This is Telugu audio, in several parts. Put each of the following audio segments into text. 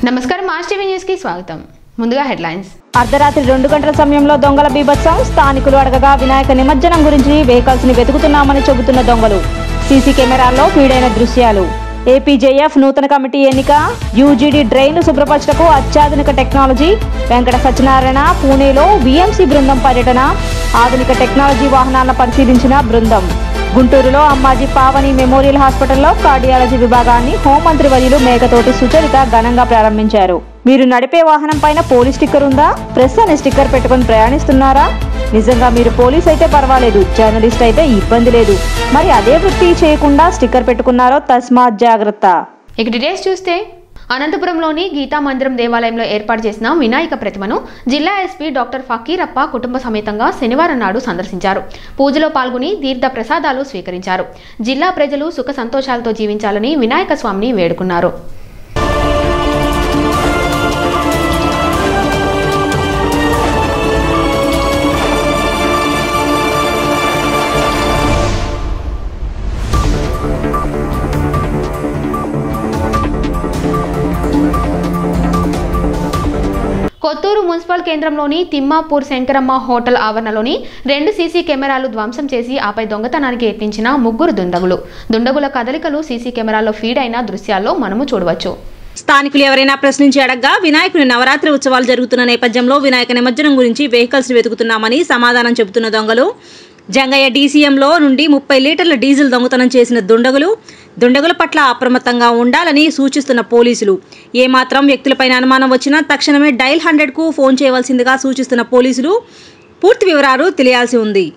నమస్కారం మాస్ టీవీ న్యూస్ కి స్వాగతం ముందుగా హెడ్లైన్స్ అర్ధరాత్రి రెండు గంటల సమయంలో దొంగల బీభత్సం స్థానికులు అడగగా వినాయక నిమజ్జనం గురించి వెహికల్స్ ని వెతుకుతున్నామని చెబుతున్న దొంగలు సీసీ కెమెరాల్లో ఫీడైన దృశ్యాలు ఏపీజేఎఫ్ నూతన కమిటీ ఎన్నిక యూజీడీ డ్రైన్లు శుభ్రపరచటకు అత్యాధునిక టెక్నాలజీ వెంకట సత్యనారాయణ పూణేలో వీఎంసీ బృందం పర్యటన ఆధునిక టెక్నాలజీ వాహనాలను పరిశీలించిన బృందం గుంటూరులో అమ్మాజీ పావని మెమోరియల్ హాస్పిటల్లో కార్డియాలజీ విభాగాన్ని హోంమంత్రి వర్యులు మేకతోటి సుచరిత ఘనంగా ప్రారంభించారు మీరు నడిపే వాహనం పైన పోలీస్ స్టిక్కర్ ఉందా ప్రెస్ అనే స్టిక్కర్ పెట్టుకొని ప్రయాణిస్తున్నారా నిజంగా మీరు పోలీస్ అయితే పర్వాలేదు జర్నలిస్ట్ అయితే ఇబ్బంది లేదు మరి అదే వృత్తి చేయకుండా స్టిక్కర్ పెట్టుకున్నారో తస్మాత్ జాగ్రత్త ఇక డీటెయిల్స్ చూస్తే అనంతపురంలోని గీతా మందిరం దేవాలయంలో ఏర్పాటు చేసిన వినాయక ప్రతిమను జిల్లా ఎస్పీ డాక్టర్ ఫకీరప్ప కుటుంబ సమేతంగా శనివారం నాడు సందర్శించారు పూజలో పాల్గొని తీర్థ ప్రసాదాలు స్వీకరించారు జిల్లా ప్రజలు సుఖ సంతోషాలతో జీవించాలని వినాయక స్వామిని వేడుకున్నారు కొత్తూరు మున్సిపల్ కేంద్రంలోని తిమ్మాపూర్ శంకరమ్మ హోటల్ ఆవరణలోని రెండు సీసీ కెమెరాలు ధ్వంసం చేసి ఆపై దొంగతనానికి యత్నించిన ముగ్గురు దుండగులు దుండగుల కదలికలు సీసీ కెమెరాలో ఫీడ్ అయిన దృశ్యాల్లో మనము చూడవచ్చు స్థానికులు ఎవరైనా ప్రశ్నించి అడగ్గా వినాయకుని నవరాత్రి ఉత్సవాలు జరుగుతున్న నేపథ్యంలో వినాయక నిమజ్జనం గురించి వెహికల్స్ వెతుకుతున్నామని సమాధానం చెబుతున్న దొంగలు జంగయ్య డీసీఎంలో నుండి ముప్పై లీటర్ల డీజిల్ దొంగతనం చేసిన దుండగులు దుండగుల పట్ల అప్రమత్తంగా ఉండాలని సూచిస్తున్న పోలీసులు ఏమాత్రం వ్యక్తులపైన అనుమానం వచ్చినా తక్షణమే డైల్ హండ్రెడ్కు ఫోన్ చేయవలసిందిగా సూచిస్తున్న పోలీసులు పూర్తి వివరాలు తెలియాల్సి ఉంది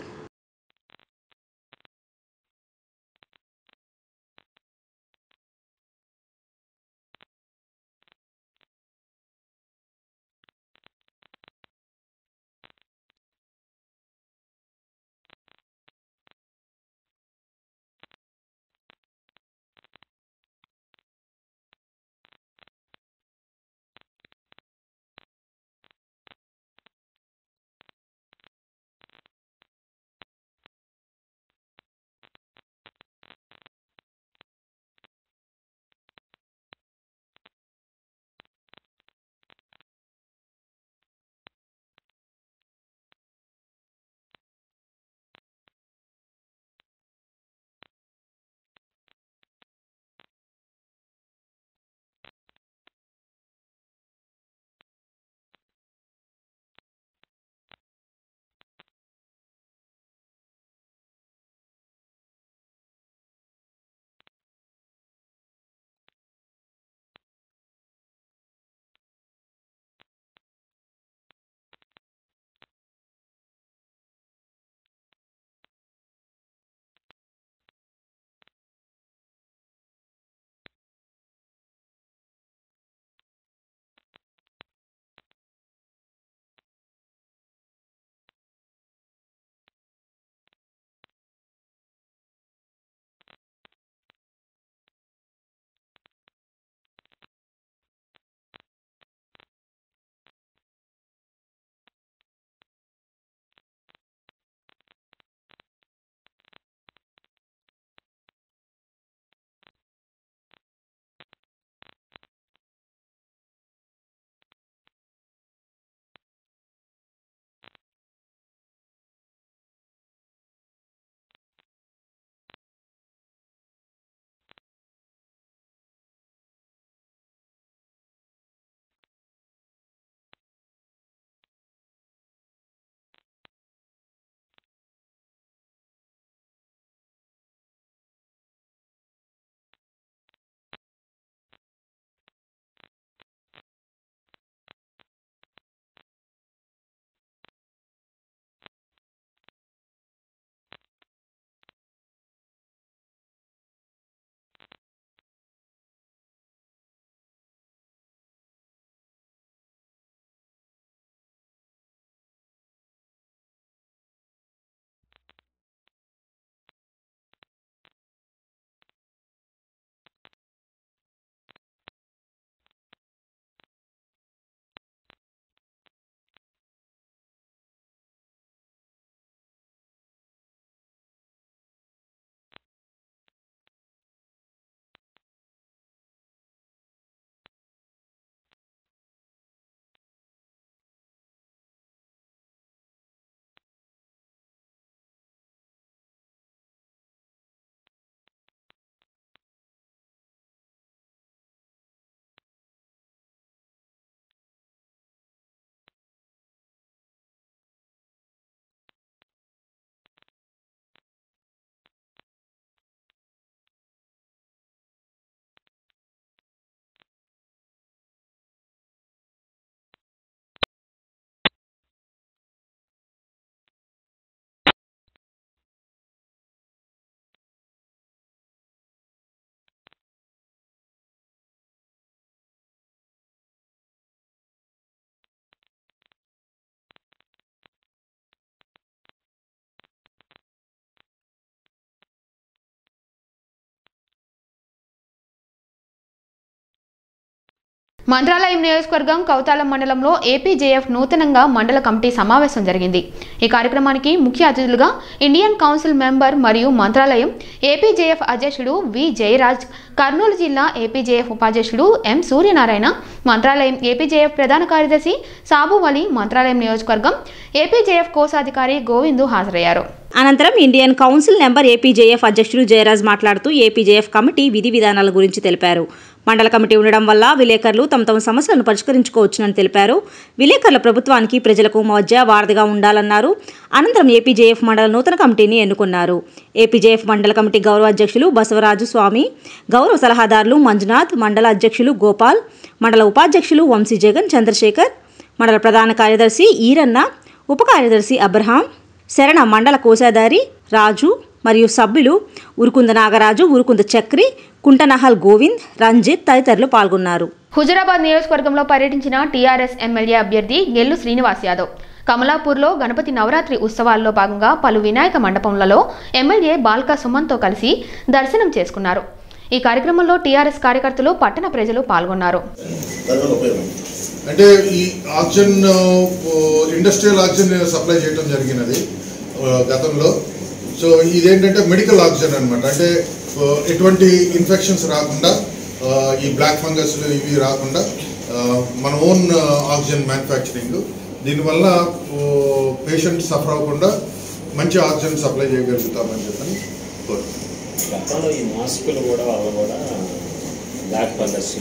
మంత్రాలయం నియోజకవర్గం కౌతాలం మండలంలో ఏపీజేఎఫ్ నూతనంగా మండల కమిటీ సమావేశం జరిగింది ఈ కార్యక్రమానికి ముఖ్య అతిథులుగా ఇండియన్ కౌన్సిల్ మెంబర్ మరియు మంత్రాలయం ఏపీజేఎఫ్ అధ్యక్షుడు వి జయరాజ్ కర్నూలు జిల్లా ఏపీజేఎఫ్ ఉపాధ్యక్షుడు ఎం సూర్యనారాయణ మంత్రాలయం ఏపీజేఎఫ్ ప్రధాన కార్యదర్శి సాబు అలీ మంత్రాలయం నియోజకవర్గం ఏపీజేఎఫ్ కోశాధికారి గోవిందు హాజరయ్యారు అనంతరం ఇండియన్ కౌన్సిల్ నెంబర్ ఏపీజేఎఫ్ అధ్యక్షుడు జయరాజ్ మాట్లాడుతూ ఏపీజేఎఫ్ కమిటీ విధి విధానాల గురించి తెలిపారు మండల కమిటీ ఉండడం వల్ల విలేకరులు తమ తమ సమస్యలను పరిష్కరించుకోవచ్చునని తెలిపారు విలేకరుల ప్రభుత్వానికి ప్రజలకు మధ్య వారధిగా ఉండాలన్నారు అనంతరం ఏపీజేఎఫ్ మండల నూతన కమిటీని ఎన్నుకున్నారు ఏపీజేఎఫ్ మండల కమిటీ గౌరవ అధ్యక్షులు బసవరాజు స్వామి గౌరవ సలహాదారులు మంజునాథ్ మండల అధ్యక్షులు గోపాల్ మండల ఉపాధ్యక్షులు వంశీ జగన్ చంద్రశేఖర్ మండల ప్రధాన కార్యదర్శి ఈరన్న ఉప కార్యదర్శి అబ్రహాం శరణ మండల కోశాధారి రాజు మరియు సభ్యులు ఉరుకుంద నాగరాజు ఉరుకుంద చక్రి కుంటనహల్ గోవింద్ రంజిత్ తదితరులు పాల్గొన్నారు హుజురాబాద్ నియోజకవర్గంలో పర్యటించిన టీఆర్ఎస్ ఎమ్మెల్యే అభ్యర్థి గెల్లు శ్రీనివాస్ యాదవ్ కమలాపూర్లో గణపతి నవరాత్రి ఉత్సవాల్లో భాగంగా పలు వినాయక మండపంలలో ఎమ్మెల్యే బాల్కా సుమన్తో కలిసి దర్శనం చేసుకున్నారు ఈ కార్యక్రమంలో టీఆర్ఎస్ కార్యకర్తలు పట్టణ ప్రజలు పాల్గొన్నారు దానివల్ల ఉపయోగం అంటే ఈ ఆక్సిజన్ ఇండస్ట్రియల్ ఆక్సిజన్ సప్లై చేయడం జరిగినది ఆ, గతంలో సో ఇదేంటంటే మెడికల్ ఆక్సిజన్ అనమాట అంటే ఆ, ఎటువంటి ఇన్ఫెక్షన్స్ రాకుండా ఆ, ఈ బ్లాక్ ఫంగస్ ఇవి రాకుండా ఆ, మన ఓన్ ఆక్సిజన్ మ్యానుఫ్యాక్చరింగ్ దీనివల్ల పేషెంట్ సఫర్ అవ్వకుండా మంచి ఆక్సిజన్ సప్లై చేయగలుగుతామని చెప్పని కోరుతున్నాను గతంలో ఈ మాస్కులు కూడా వాళ్ళు కూడా బ్లాక్ ఫంగస్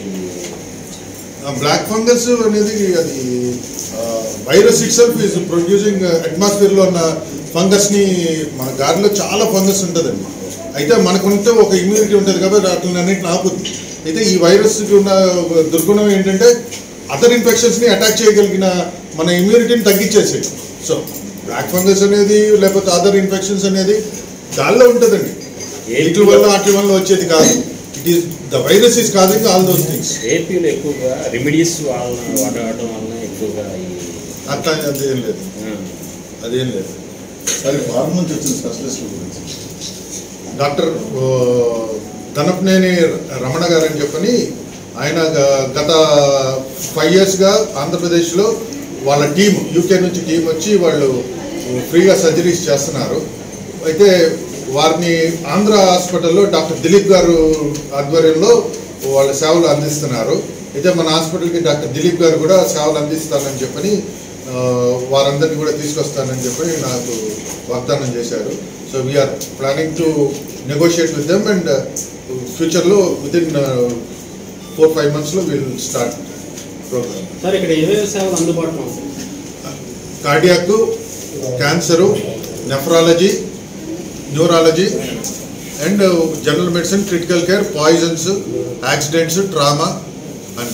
బ్లాక్ ఫంగస్ అనేది అది virus itself is producing అట్మాస్ఫియర్లో ఉన్న ఫంగస్ని మన గాలిలో చాలా ఫంగస్ ఉంటుందండి అయితే మనకుంటే ఒక ఇమ్యూనిటీ ఉంటుంది కాబట్టి వాటిని అన్నింటిని ఆపుద్ది అయితే ఈ వైరస్కి ఉన్న దుర్గుణం ఏంటంటే అదర్ ఇన్ఫెక్షన్స్ని అటాక్ చేయగలిగిన మన ఇమ్యూనిటీని తగ్గించేసేది సో బ్లాక్ ఫంగస్ అనేది లేకపోతే అదర్ ఇన్ఫెక్షన్స్ అనేది గాల్లో ఉంటుందండి వీటి వల్ల వాటి వల్ల వచ్చేది కాదు it is the virus is causing all those things ఏపీలో ఎక్కువగా రెమెడీస్ వాళ్ళ వాడటం వలన ఎక్కువగా ఈ అట్లా అదేం లేదు ఆ, అదేం లేదు అది ఫార్మ్ నుంచి వచ్చిన స్పెషలిస్ట్ గురించి డాక్టర్ ఓ, దనపనేని రమణ గారు అని చెప్పని ఆయన గ- గత ఫైవ్ ఇయర్స్గా ఆంధ్రప్రదేశ్లో వాళ్ళ టీం యూకే నుంచి టీం వచ్చి వాళ్ళు ఫ్రీగా సర్జరీస్ చేస్తున్నారు అయితే వారిని ఆంధ్ర హాస్పిటల్లో డాక్టర్ దిలీప్ గారు ఆధ్వర్యంలో వాళ్ళ సేవలు అందిస్తున్నారు అయితే మన హాస్పిటల్కి డాక్టర్ దిలీప్ గారు కూడా సేవలు అందిస్తానని చెప్పని ఆ, వారందరినీ కూడా తీసుకొస్తానని చెప్పి నాకు వాగ్దానం చేశారు so we're planning to negotiate with them and ఫ్యూచర్లో విత్ ఇన్ ఫోర్ ఫైవ్ మంత్స్లో విల్ స్టార్ట్ ప్రోగ్రామ్ సార్ ఇక్కడ ఏవేవి సేవలు అందుబాటులో ఉంటాయి cardiac cancer nephrology neurology and general medicine critical care poisons accidents trauma అన్నీ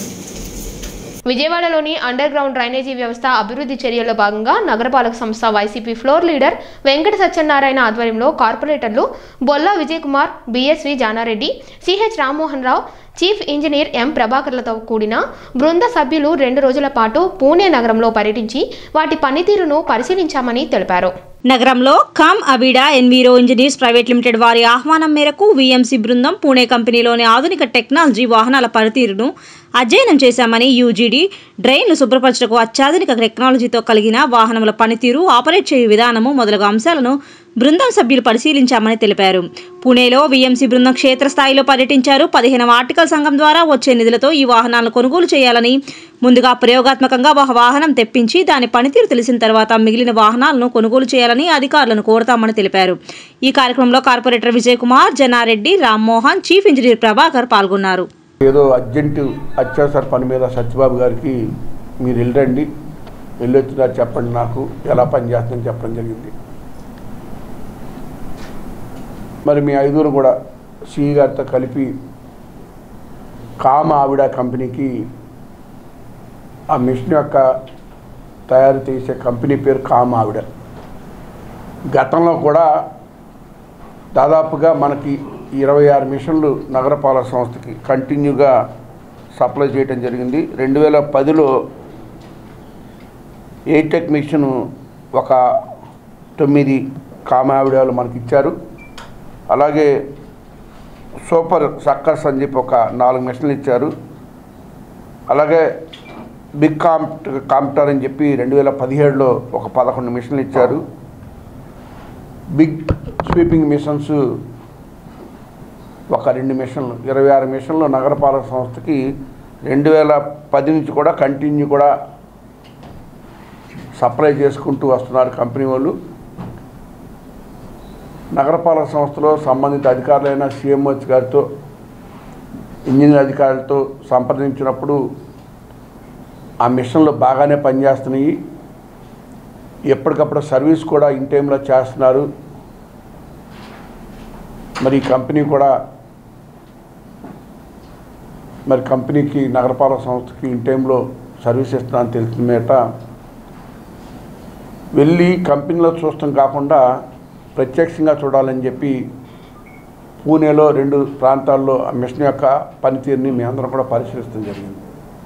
విజయవాడలోని అండర్ గ్రౌండ్ డ్రైనేజీ వ్యవస్థ అభివృద్ధి చర్యల్లో భాగంగా నగరపాలక సంస్థ YCP floor leader Venkata Satyanarayana ఆధ్వర్యంలో కార్పొరేటర్లు Bolla Vijay Kumar BSV Janareddy CH Rammohan Rao chief engineer M ప్రభాకర్లతో కూడిన బృంద సభ్యులు రెండు రోజుల పాటు పూణే నగరంలో పర్యటించి వాటి పనితీరును పరిశీలించామని తెలిపారు నగరంలో Cam Avida Enviro Engineers private limited వారి ఆహ్వానం మేరకు వీఎంసీ బృందం పూణే కంపెనీలోని ఆధునిక టెక్నాలజీ వాహనాల పనితీరును అధ్యయనం చేశామని యూజీడీ డ్రైన్లు శుభ్రపరచకు అత్యాధునిక టెక్నాలజీతో కలిగిన వాహనముల పనితీరు ఆపరేట్ చేయు విధానము మొదలగు అంశాలను బృందం సభ్యులు పరిశీలించామని తెలిపారు పూణేలో వీఎంసీ బృందం క్షేత్రస్థాయిలో పర్యటించారు పదిహేనవ ఆర్టికల్ సంఘం ద్వారా వచ్చే నిధులతో ఈ వాహనాలను కొనుగోలు చేయాలని ముందుగా ప్రయోగాత్మకంగా ఒక వాహనం తెప్పించి దాని పనితీరు తెలిసిన తర్వాత మిగిలిన వాహనాలను కొనుగోలు చేయాలని అధికారులను కోరతామని తెలిపారు ఈ కార్యక్రమంలో corporator Vijay Kumar Janareddy Rammohan chief engineer Prabhakar పాల్గొన్నారు ఏదో అర్జెంటు అత్యవసర పని మీద సత్యబాబు గారికి మీరు వెళ్ళండి వెళ్ళొచ్చినా చెప్పండి నాకు ఎలా పని చేస్తుందని చెప్పడం జరిగింది మరి మీ ఐదుగురు కూడా సిఈ గారితో కలిపి కామ ఆవిడ కంపెనీకి ఆ మిషన్ యొక్క తయారు చేసే కంపెనీ పేరు కామ ఆవిడ గతంలో కూడా దాదాపుగా మనకి ఇరవై ఆరు మిషన్లు నగరపాలక సంస్థకి కంటిన్యూగా సప్లై చేయడం జరిగింది రెండు వేల పదిలో ఎయిటెక్ మిషన్ ఒక తొమ్మిది కామావిడాలు మనకి ఇచ్చారు అలాగే సూపర్ సక్కర్స్ అని చెప్పి ఒక నాలుగు మిషన్లు ఇచ్చారు అలాగే బిగ్ కాంప్ట్ కాంప్టర్ అని చెప్పి రెండు వేల పదిహేడులో ఒక పదకొండు మిషన్లు ఇచ్చారు బిగ్ స్వీపింగ్ మిషన్స్ ఒక రెండు మిషన్లు ఇరవై ఆరు మిషన్లు నగరపాలక సంస్థకి రెండు వేల పది నుంచి కూడా కంటిన్యూ కూడా సప్లై చేసుకుంటూ వస్తున్నారు కంపెనీ వాళ్ళు నగరపాలక సంస్థలో సంబంధిత అధికారులైన సిఎంహెచ్ గారితో ఇంజనీర్ అధికారులతో సంప్రదించినప్పుడు ఆ మిషన్లు బాగానే పనిచేస్తున్నాయి ఎప్పటికప్పుడు సర్వీస్ కూడా ఇన్ టైంలో చేస్తున్నారు మరి ఈ కంపెనీ కూడా మరి కంపెనీకి నగరపాలక సంస్థకి ఇన్ టైంలో సర్వీస్ ఇస్తున్నాను తెలిసిన మేట వెళ్ళి కంపెనీలో చూస్తాం కాకుండా ప్రత్యక్షంగా చూడాలని చెప్పి పూణేలో రెండు ప్రాంతాల్లో ఆ మిషన్ యొక్క పనితీరుని మేమందరం కూడా పరిశీలిస్తాం జరిగింది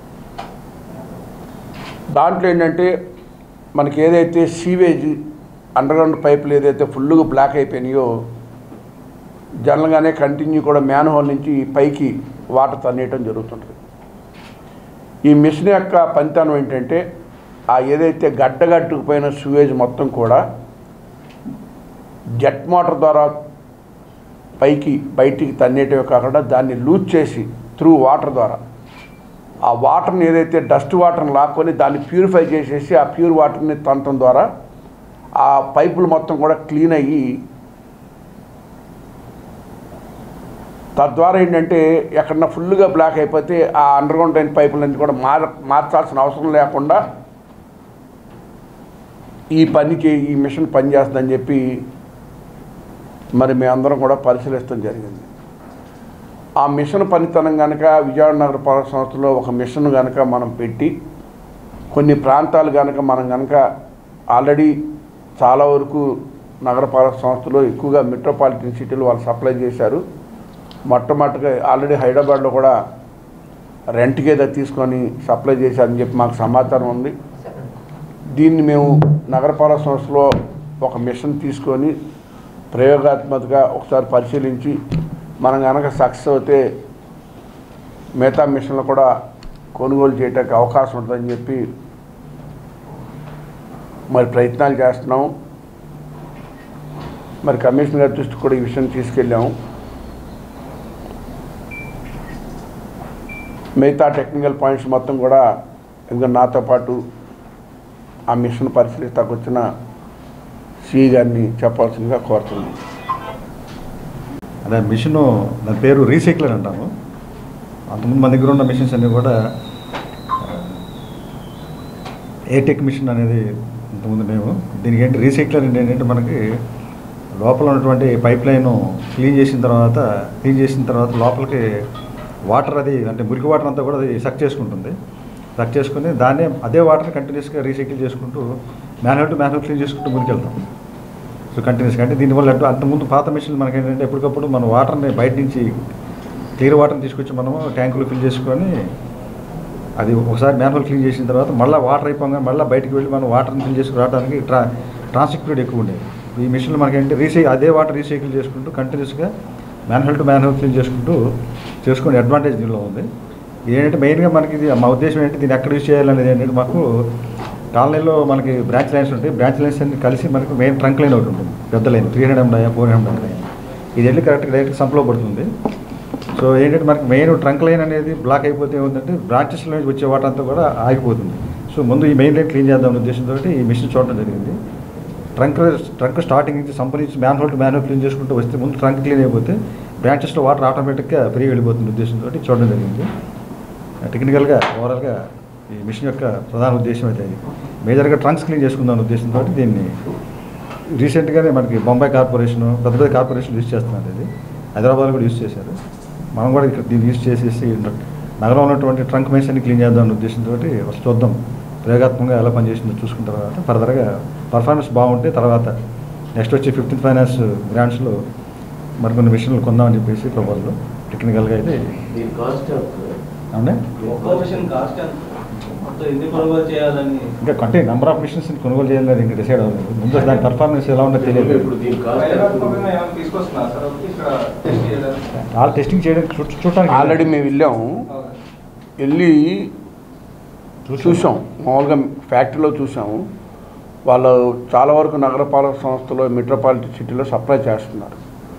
దాంట్లో ఏంటంటే మనకి ఏదైతే సీవేజ్ అండర్గ్రౌండ్ పైపులు ఏదైతే ఫుల్గా బ్లాక్ అయిపోయినాయో జనరల్గానే కంటిన్యూ కూడా మ్యాన్ హోల్ నుంచి పైకి వాటర్ తన్నేయటం జరుగుతుంటుంది ఈ మిషన్ యొక్క పనితనం ఏంటంటే ఆ ఏదైతే గడ్డగట్టుకుపోయిన సూవేజ్ మొత్తం కూడా జెట్ మోటార్ ద్వారా పైకి బయటికి తన్నేయటమే కాకుండా దాన్ని లూజ్ చేసి త్రూ వాటర్ ద్వారా ఆ వాటర్ని ఏదైతే డస్ట్ వాటర్ని లాక్కొని దాన్ని ప్యూరిఫై చేసేసి ఆ ప్యూర్ వాటర్ని తనటం ద్వారా ఆ పైపులు మొత్తం కూడా క్లీన్ అయ్యి తద్వారా ఏంటంటే ఎక్కడన్నా ఫుల్గా బ్లాక్ అయిపోతే ఆ అండర్గ్రౌండ్ లైన్ పైపులన్నీ కూడా మార మార్చాల్సిన అవసరం లేకుండా ఈ పనికి ఈ మిషన్ పనిచేస్తుందని చెప్పి మరి మేమందరం కూడా పరిశీలిస్తాం జరిగింది ఆ మిషన్ పనితనం కనుక విజయవాడ నగరపాలక సంస్థలో ఒక మిషన్ కనుక మనం పెట్టి కొన్ని ప్రాంతాలు కనుక మనం కనుక ఆల్రెడీ చాలా వరకు నగరపాలక సంస్థలో ఎక్కువగా మెట్రోపాలిటన్ సిటీలు వాళ్ళు సప్లై చేశారు మొట్టమొదటిగా ఆల్రెడీ హైదరాబాద్లో కూడా రెంట్కి ఏదో తీసుకొని సప్లై చేశారని చెప్పి మాకు సమాచారం ఉంది దీన్ని మేము నగరపాలక సంస్థలో ఒక మిషన్ తీసుకొని ప్రయోగాత్మకగా ఒకసారి పరిశీలించి మనం కనుక సక్సెస్ అవుతే మిగతా మిషన్లు కూడా కొనుగోలు చేయడానికి అవకాశం ఉంటుందని చెప్పి మరి ప్రయత్నాలు చేస్తున్నాం మరి కమిషనర్ గారి దృష్టికి కూడా ఈ విషయం తీసుకెళ్ళాము మిగతా టెక్నికల్ పాయింట్స్ మొత్తం కూడా ఇంకా నాతో పాటు ఆ మిషన్ పరిశీలిస్తాకు వచ్చిన సి గారిని చెప్పాల్సిందిగా కోరుతున్నాం అదే మిషన్ దాని పేరు రీసైక్లర్ అంటాము అంతకుముందు మన దగ్గర ఉన్న మిషన్స్ అన్నీ కూడా ఏటెక్ మిషన్ అనేది ఇంతకుముందు మేము దీనికి ఏంటి రీసైక్లర్ అంటే ఏంటంటే మనకి లోపల ఉన్నటువంటి పైప్ లైన్ క్లీన్ చేసిన తర్వాత క్లీన్ చేసిన తర్వాత లోపలికి వాటర్ అది అంటే మురికి వాటర్ అంతా కూడా అది సక్ చేసుకుంటుంది సక్ చేసుకుని దాన్నే అదే వాటర్ కంటిన్యూస్గా రీసైకిల్ చేసుకుంటూ మ్యాన్హోల్ టు మ్యాన్హోల్ క్లీన్ చేసుకుంటూ ముందుకెళ్తాం సో కంటిన్యూస్గా అంటే దీనివల్ల అంటే అంతకుముందు పాత మిషన్లు మనకి ఏంటంటే ఎప్పటికప్పుడు మన వాటర్ని బయట నుంచి క్లియర్ వాటర్ని తీసుకొచ్చి మనము ట్యాంకులో ఫిల్ చేసుకొని అది ఒకసారి మ్యాన్హోల్ క్లీన్ చేసిన తర్వాత మళ్ళీ వాటర్ అయిపోగా మళ్ళీ బయటికి వెళ్ళి మనం వాటర్ని ఫిల్ చేసుకుని రావడానికి ట్రా ట్రాన్సిక్ పీరియడ్ ఎక్కువ ఉండేది ఈ మిషన్లో మనకి ఏంటంటే రీసై అదే వాటర్ రీసైకిల్ చేసుకుంటూ కంటిన్యూస్గా మ్యాన్హోల్ టు మ్యాన్హోల్ క్లీన్ చేసుకుంటూ చేసుకునే అడ్వాంటేజ్ దీనిలో ఉంది ఇది ఏంటంటే మెయిన్గా మనకి ఇది మా ఉద్దేశం ఏంటి దీన్ని ఎక్కడ యూజ్ చేయాలనేది ఏంటంటే మాకు కాలనీలో మనకి బ్రాంచ్ లైన్స్ ఉంటాయి బ్రాంచ్ లైన్స్ అన్ని కలిసి మనకి మెయిన్ ట్రంక్ లైన్ ఒకటి ఉంటుంది పెద్ద లైన్ త్రీ హండ్రెడ్ ఎండాయా ఫోర్ హండ్రెడ్ లైన్ ఇది వెళ్ళి కరెక్ట్గా డైరెక్ట్ సంప్లో పడుతుంది సో ఏంటంటే మనకి మెయిన్ ట్రంక్ లైన్ అనేది బ్లాక్ అయిపోతే ఏముందంటే బ్రాంచెస్లో నుంచి వచ్చే వాటర్ అంతా కూడా ఆగిపోతుంది సో ముందు ఈ మెయిన్ లైన్ క్లీన్ చేద్దాం ఉద్దేశంతో ఈ మిషన్ చూడడం జరిగింది ట్రంక్ ట్రంక్ స్టార్టింగ్ నుంచి సంపరించి manhole to manhole clean చేసుకుంటూ వస్తే ముందు ట్రంక్ క్లీన్ అయిపోతే బ్రాంచెస్లో వాటర్ ఆటోమేటిక్గా ఫ్రీ వెళ్ళిపోతుంది ఉద్దేశంతో చూడడం జరిగింది టెక్నికల్గా ఓవరాల్గా ఈ మిషన్ యొక్క ప్రధాన ఉద్దేశం అయితే అది మేజర్గా ట్రంక్స్ క్లీన్ చేసుకుందాం ఉద్దేశంతో దీన్ని రీసెంట్గానే మనకి బొంబాయి కార్పొరేషన్ పెద్ద పెద్ద కార్పొరేషన్ యూజ్ చేస్తున్నారు ఇది హైదరాబాద్ కూడా యూజ్ చేశారు మనం కూడా ఇక్కడ దీన్ని యూజ్ చేసేసి నగరంలో ఉన్నటువంటి ట్రంక్ మెయిన్స్ అన్ని క్లీన్ చేద్దాం అనే ఉద్దేశంతో వచ్చి చూద్దాం ప్రయోగాత్మకంగా ఎలా పనిచేసిందో చూసుకున్న తర్వాత ఫర్దర్గా పర్ఫార్మెన్స్ బాగుంటే తర్వాత నెక్స్ట్ వచ్చి ఫిఫ్టీన్త్ ఫైనాన్స్ గ్రాంట్స్లో మరికొన్ని మిషన్లు కొందామని చెప్పేసి ప్రపోజల్ టెక్నికల్గా అయితే దీని కాస్ట్ అవునా ఒక్కో మిషన్ కాస్ట్ ఎంత మొత్తం ఎన్ని కొనుగోలు చేయాలని ఇంకా అంటే నెంబర్ ఆఫ్ మిషన్స్ కొనుగోలు చేయాలని ఇంకా డిసైడ్ అవ్వలేదు ముందు దాని పర్ఫార్మెన్స్ ఎలా ఉందో తెలియదు ఇప్పుడు దీని కాస్ట్ ప్రయోగాత్మకంగా ఏమైనా తీసుకొస్తున్నారు సార్ వచ్చి ఇక్కడ టెస్ట్ చేయడానికి వాళ్ళు టెస్టింగ్ చేయడానికి చూ- చూడటానికి ఆల్రెడీ మేము వెళ్ళాము వెళ్ళి చూసాం మామూలుగా ఫ్యాక్టరీలో చూసాము వాళ్ళు చాలా వరకు నగరపాలక సంస్థలో మెట్రోపాలిటన్ సిటీలో సప్లై చేస్తున్నారు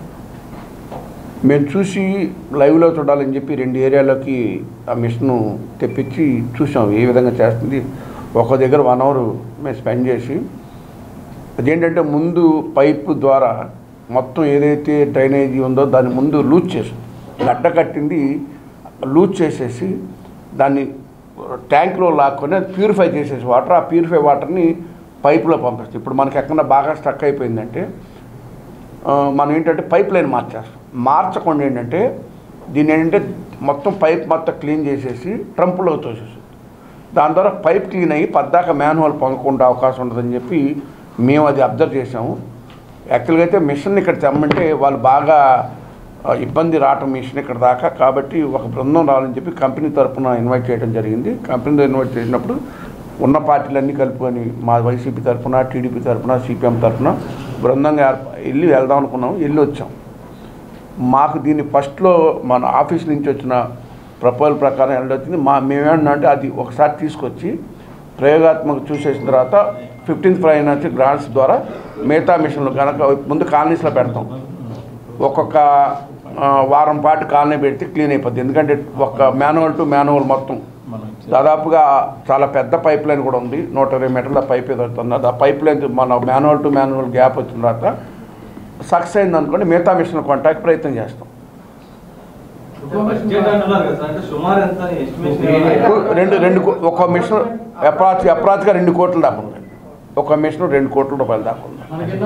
మేము చూసి లైవ్లో చూడాలని చెప్పి రెండు ఏరియాలోకి ఆ మిషన్ తెప్పించి చూసాం ఏ విధంగా చేస్తుంది ఒక దగ్గర వన్ అవర్ మేము స్పెండ్ చేసి అదేంటంటే ముందు పైపు ద్వారా మొత్తం ఏదైతే డ్రైనేజీ ఉందో దాన్ని ముందు లూజ్ చేసి గడ్డ కట్టింది లూజ్ చేసేసి దాన్ని ట్యాంక్లో లాక్కొని అది ప్యూరిఫై చేసేసి వాటర్ ఆ ప్యూరిఫై వాటర్ని పైపులో పంపిస్తాం ఇప్పుడు మనకి ఎక్కడ బాగా స్టక్ అయిపోయిందంటే ఆ, మనం ఏంటంటే పైప్ లైన్ మార్చేస్తాం మార్చకుండా ఏంటంటే దీన్ని ఏంటంటే మొత్తం పైప్ మొత్తం క్లీన్ చేసేసి ట్రంపులో తోసేసి దాని ద్వారా పైప్ క్లీన్ అయ్యి పద్దాక మ్యాన్హోల్ పొందకుండా అవకాశం ఉంటుందని చెప్పి మేము అది అబ్జర్వ్ చేసాము యాక్చువల్గా అయితే మిషన్ ఇక్కడ తెమ్మంటే వాళ్ళు బాగా ఆ, ఇబ్బంది రావటం మిషన్ ఇక్కడ దాకా కాబట్టి ఒక బృందం రావాలని చెప్పి కంపెనీ తరపున ఇన్వైట్ చేయడం జరిగింది కంపెనీతో ఇన్వైట్ చేసినప్పుడు ఉన్న పార్టీలన్నీ కలుపుకొని మా వైసీపీ తరపున టీడీపీ తరపున సిపిఎం తరపున బృందంగా ఏర్ప- వెళ్ళి వెళ్దాం అనుకున్నాం వెళ్ళి వచ్చాం మాకు దీన్ని ఫస్ట్లో మన ఆఫీస్ నుంచి వచ్చిన ప్రపోజల్ ప్రకారం వెళ్ళొచ్చింది మా మేమేమన్నా అంటే అది ఒకసారి తీసుకొచ్చి ప్రయోగాత్మక చూసేసిన తర్వాత ఫిఫ్టీన్త్ ఫైనాన్స్ గ్రాంట్స్ ద్వారా మిగతా మిషన్లు కనుక ముందు కాలనీస్లో పెడతాం ఒక్కొక్క ఆ, వారం పాటు కాలనీ పెడితే క్లీన్ అయిపోద్ది ఎందుకంటే ఒక మాన్యువల్ టు మాన్యువల్ మొత్తం దాదాపుగా చాలా పెద్ద పైప్ లైన్ కూడా ఉంది నూట ఇరవై మీటర్ల పైప్ ఎదురుతుంది ఆ పైప్ లైన్ మన మాన్యువల్ టు మాన్యువల్ గ్యాప్ వచ్చిన తర్వాత సక్సెస్ అయింది అనుకోండి మిగతా మిషన్ కొంటాకి ప్రయత్నం చేస్తాం బడ్జెట్ అంటున్నారు కదా సార్ అంటే సుమారు ఎంత ఎస్టిమేషన్ రెండు రెండు కో- ఒక మిషన్ అప్రాచ్ అప్రాచ్గా రెండు కోట్ల దాకా ఉంది ఒక మిషన్ రెండు కోట్ల రూపాయల దాకా ఉంది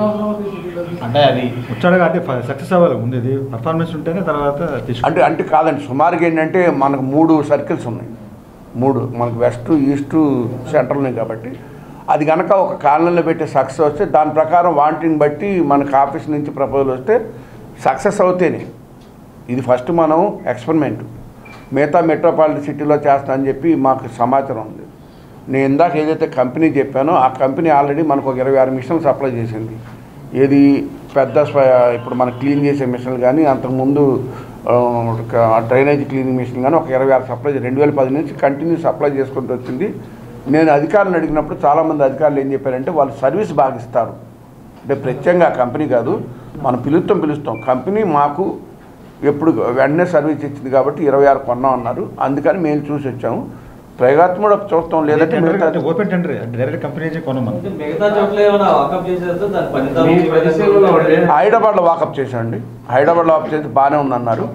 అంటే అది వచ్చాడుగా అంటే సక్సెస్ అవ్వాలి ముందు ఇది పర్ఫార్మెన్స్ ఉంటేనే తర్వాత తీసుకుంటే అంటే అంటే కాదండి సుమారుగా ఏంటంటే మనకు మూడు సర్కిల్స్ ఉన్నాయి మూడు మనకు వెస్ట్ ఈస్ట్ సెంట్రల్ ఉన్నాయి కాబట్టి అది కనుక ఒక కాలనీలో పెట్టే సక్సెస్ వస్తే దాని ప్రకారం వాంటింగ్ బట్టి మనకు ఆఫీస్ నుంచి ప్రపోజల్ వస్తే సక్సెస్ అవుతేనే ఇది ఫస్ట్ మనం ఎక్స్పెరిమెంట్ మిగతా మెట్రోపాలిటన్ సిటీలో చేస్తా అని చెప్పి మాకు సమాచారం ఉంది నేను ఇందాక ఏదైతే కంపెనీ చెప్పానో ఆ కంపెనీ ఆల్రెడీ మనకు ఒక ఇరవై ఆరు మిషన్లు సప్లై చేసింది ఏది పెద్ద స్వ- ఇప్పుడు మనం క్లీన్ చేసే మిషన్లు కానీ అంతకుముందు ఆ, ఒక డ్రైనేజ్ క్లీనింగ్ మిషన్ కానీ ఒక ఇరవై ఆరు సప్లై రెండు వేల పది నుంచి కంటిన్యూ సప్లై చేసుకుంటూ వచ్చింది నేను అధికారులను అడిగినప్పుడు చాలామంది అధికారులు ఏం చెప్పారంటే వాళ్ళు సర్వీస్ బాగా ఇస్తారు అంటే ప్రత్యేకంగా ఆ కంపెనీ కాదు మనం పిలుస్తాం పిలుస్తాం కంపెనీ మాకు ఎప్పుడు వెంటనే సర్వీస్ ఇచ్చింది కాబట్టి ఇరవై ఆరు కొన్నాం అన్నారు అందుకని మేము చూసి వచ్చాము ప్రయోగాత్మక చూస్తాం లేదంటే మిగతా ఓపెన్ టెండర్ అంటే డైరెక్ట్ కంపెనీ నుంచి కొనం మనం అంటే మిగతా చోట్ల ఏమైనా వాకప్ చేసేస్తే దాని ఫలితాలు మీ పరిశీలనలో ఉండే- హైదరాబాద్లో వాకప్ చేశామండి హైదరాబాద్లో వాకప్ చేసి బాగానే ఉందన్నారు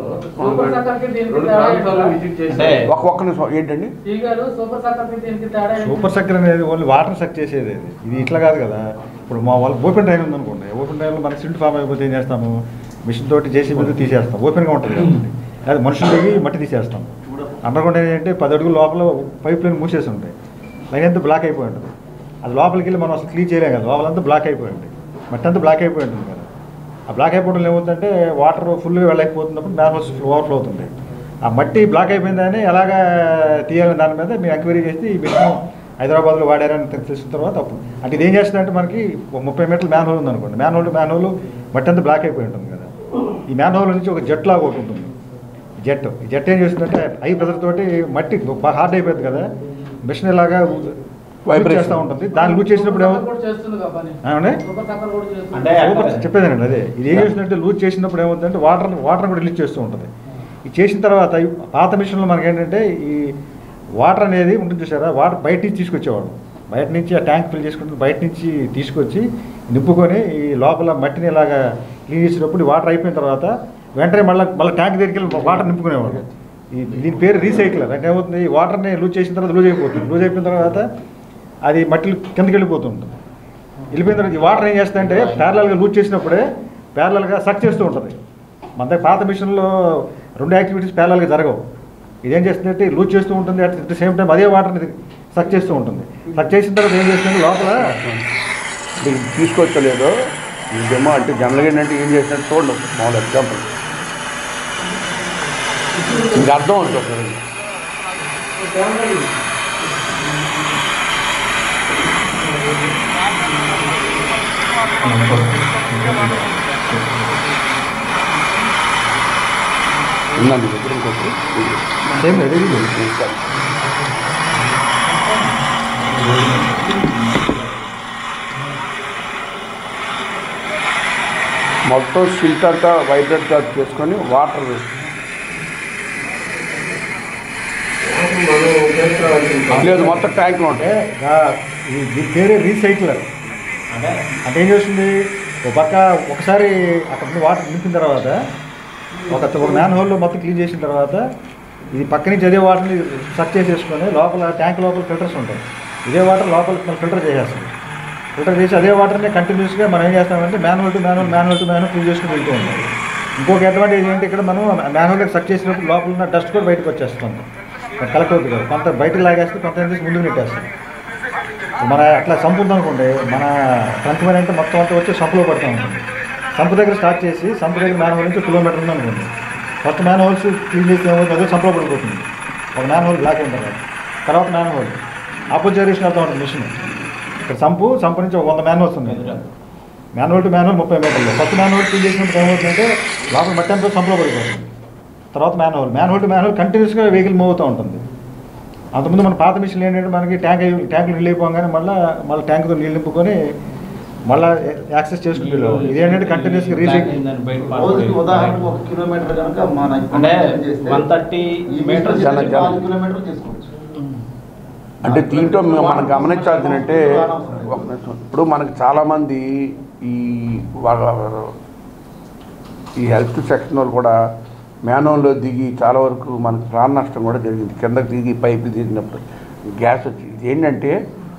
సూపర్ సక్కర్కి దీనికి రెండు తేడా ప్రాంతాల్లో ఏంటి? విజిట్ చేసి అంటే ఒక ఒక్క నిమిషం ఏంటండి ఈ గారు సూపర్ సక్కర్కి దీనికి తేడా ఏంటి? సూపర్ సక్కర్ అనేది ఓన్లీ వాటర్ సక్ చేసేది ఇది ఇది ఇట్లా కాదు కదా ఇప్పుడు మా వాళ్ళు ఓపెన్ డ్రైన్ ఉందనుకోండి ఓపెన్ డ్రైన్లో మనకి సిల్ట్ ఫామ్ అయిపోతే ఏం చేస్తాము మిషన్ తోటి జేసీబీ తీసేస్తాం ఓపెన్గా ఉంటుంది కాబట్టి అది మనుషులు దిగి మట్టి తీసేస్తాం అండర్ గ్రౌండ్ ఏంటంటే పది అడుగుల లోపల పైప్ లైన్ మూసేసి ఉంటాయి లైన్ అంతా బ్లాక్ అయిపోయి ఉంటుంది అది లోపలికి వెళ్ళి మనం అసలు క్లీన్ చేయలేం కదా లోపలంతా బ్లాక్ అయిపోయి ఉంటుంది మట్టి అంతా బ్లాక్ అయిపోయి ఉంటుంది కదా ఆ బ్లాక్ అయిపోవడం ఏమవుతుందంటే వాటర్ ఫుల్గా వెళ్ళకపోతున్నప్పుడు మ్యాన్హోల్స్ ఫ్లో అవుతుంది ఆ మట్టి బ్లాక్ అయిపోయిందని ఎలాగా తీయాలని దాని మీద మేము ఎంక్వైరీ చేసి ఈ మిషన్ హైదరాబాద్లో వాడారని తె- తెలిసిన తర్వాత అప్పుడు అంటే ఇది ఏం చేస్తుందంటే మనకి ఒక ముప్పై మీటర్ల మ్యాన్ హోల్ ఉందనుకోండి మ్యాన్ హోల్ మ్యాన్ హోల్ మట్టి అంతా బ్లాక్ అయిపోయి ఉంటుంది కదా ఈ మ్యాన్ హోల్ నుంచి ఒక జెట్ లాగా ఒకటి ఉంటుంది ఈ జెట్ ఈ జెట్ ఏం చేస్తుందంటే హై ప్రెజర్ తోటి మట్టి బాగా హార్డ్ అయిపోయింది కదా మిషన్ ఇలాగా Vibration. చేస్తూ ఉంటుంది దాన్ని లూజ్ చేసినప్పుడు ఏమో సూపర్ కూడా చేస్తుంది కదా పని. ఏమండి? సూపర్ సక్కర్ కూడా చేస్తుంది. అంటే సూపర్ చెప్పేదేనండి అదే ఇది ఏం చేస్తుందంటే లూజ్ చేసినప్పుడు ఏమవుతుందంటే వాటర్ వాటర్ కూడా రిలీజ్ చేస్తూ ఉంటుంది ఇది చేసిన తర్వాత ఈ పాత మిషన్లో మనకి ఏంటంటే ఈ వాటర్ అనేది ఉంటుంది చూసారా వాటర్ బయట నుంచి తీసుకొచ్చేవాడు బయట నుంచి ఆ ట్యాంక్ ఫిల్ చేసుకుంటుంది బయట నుంచి తీసుకొచ్చి నింపుకొని ఈ లోపల మట్టిని ఇలాగా క్లీన్ చేసినప్పుడు ఈ వాటర్ అయిపోయిన తర్వాత వెంటనే మళ్ళీ మళ్ళీ ట్యాంక్ దగ్గరికి వెళ్ళి వాటర్ నింపుకునేవాడు ఈ దీని పేరు రీసైక్లర్ అంటే ఏమవుతుంది ఈ వాటర్ని లూజ్ చేసిన తర్వాత లూజ్ అయిపోతుంది లూజ్ అయిపోయిన తర్వాత అది మట్టి కిందకి వెళ్ళిపోతుంది వెళ్ళిపోయిన తర్వాత ఈ వాటర్ ఏం చేస్తుందంటే ప్యారలల్గా లూజ్ చేసినప్పుడే ప్యారలల్గా సక్ చేస్తూ ఉంటుంది మన దగ్గర పాత మిషన్లో రెండు యాక్టివిటీస్ ప్యారలల్గా జరగవు ఇదేం చేస్తుందంటే లూజ్ చేస్తూ ఉంటుంది అట్ ద సేమ్ టైం అదే వాటర్ని సక్ చేస్తూ ఉంటుంది సక్ చేసిన తర్వాత ఏం చేస్తుంది లోపల ఇది తీసుకొచ్చలేదో ఇదేమో అంటే జనరల్గా ఏంటంటే ఏం చేసినట్టు చూడండి మామూలు ఎగ్జాంపుల్ ఇంకా అర్థం అవుతుంది ఒకసారి ఉందండి మీ దగ్గర ఇంకొకటి సేమ్ రెడీ తీసుకోండి. మొత్తం సిల్ట్ అంతా వైబ్రేట్ చార్జ్ చేసుకొని వాటర్ వేసి లేదు మొత్తం ట్యాంక్లో అంటే ఉంటాయి గా- ఈ దీని పేరే రీసైక్లర్ అంటే అంటే ఏం చేస్తుంది ఒక పక్క ఒకసారి అక్కడ నుండి వాటర్ నింపిన తర్వాత ఒక ఒక మ్యాన్ హోల్లో మొత్తం క్లీన్ చేసిన తర్వాత ఇది పక్క నుంచి అదే వాటర్ని సక్ చేసేసుకొని లోపల ట్యాంక్ లోపల ఫిల్టర్స్ ఉంటాయి ఇదే వాటర్ లోపల ఫిల్టర్ చేసేస్తుంది ఫిల్టర్ చేసి అదే వాటర్ని కంటిన్యూస్గా మనం ఏం చేస్తామంటే manhole to manhole manhole to manhole clean చేసుకుని వెళ్తూ ఉంటాం ఇంకొక అడ్వాంటేజ్ ఏంటి ఇక్కడ మనం మ్యాన్హోల్కి సక్ చేసినప్పుడు లోపల ఉన్న డస్ట్ కూడా బయటకు వచ్చేస్తుంది కలెక్ట్ అవుతుంది కదా కొంత బయటకు లాగేస్తే కొంత ఏం చేసి ముందుకు నెట్టేస్తుంది మన అట్లా సంపు ఉందనుకోండి మన ఫ్రంట్ మీద అంటే మొత్తం అంతా వచ్చి సంపులో పడుతూ ఉంటుంది సంపు దగ్గర స్టార్ట్ చేసి సంపు దగ్గర మ్యాన్ హోల్ నుంచి కిలోమీటర్ ఉందనుకోండి ఫస్ట్ మ్యాన్ హోల్స్ క్లీన్ చేసి ఏమవుతుంది అదే సంపులో పడిపోతుంది ఒక మ్యాన్ హోల్ బ్లాక్ అయిన తర్వాత తర్వాత మ్యాన్ హోల్ ఆపోజిట్ డైరెక్షన్ వెళ్తూ ఉంటుంది మిషన్ ఇక్కడ సంపు సంపు నుంచి ఒక వంద మ్యాన్ హోల్స్ ఉన్నాయి manhole to manhole ముప్పై మీటర్లు ఫస్ట్ మ్యాన్ హోల్ క్లీన్ చేసినప్పుడు ఏమవుతుందంటే లోపల మట్టి అంతా సంపులో పడిపోతుంది తర్వాత manhole manhole to manhole కంటిన్యూస్గా వెహికల్ మూవ్ అవుతూ ఉంటుంది అంతకుముందు మన పాత మిషన్లు ఏంటంటే మనకి ట్యాంక్ అయి- ట్యాంకులు నీళ్ళు అయిపోగానే మళ్ళీ మళ్ళీ ట్యాంకుతో నీళ్ళు నింపుకొని మళ్ళీ యాక్సెస్ చేసుకుంటారు ఇదేంటంటే కంటిన్యూస్గా రీసైకిల్ దాన్ని బయట రోజుకి పారేయాలి. ఉదాహరణకు ఒక కిలోమీటర్ కనుక మన అంటే చేస్తే వన్ థర్టీ ఈ మీటర్స్ మీటర్ జన- జన- నాలుగు కిలోమీటర్లు చేసుకోవచ్చు అంటే దీంట్లో మ- మనం గమనించాల్సింది అంటే ఒక నిమిషం. ఇప్పుడు మనకి చాలామంది ఈ వాళ్ళ- ఈ హెల్త్ సెక్షన్ వాళ్ళు కూడా మేనంలో దిగి చాలా వరకు మనకు ప్రాణ నష్టం కూడా జరిగింది కిందకి దిగి పైపు దిగినప్పుడు గ్యాస్ వచ్చి ఇది ఏంటంటే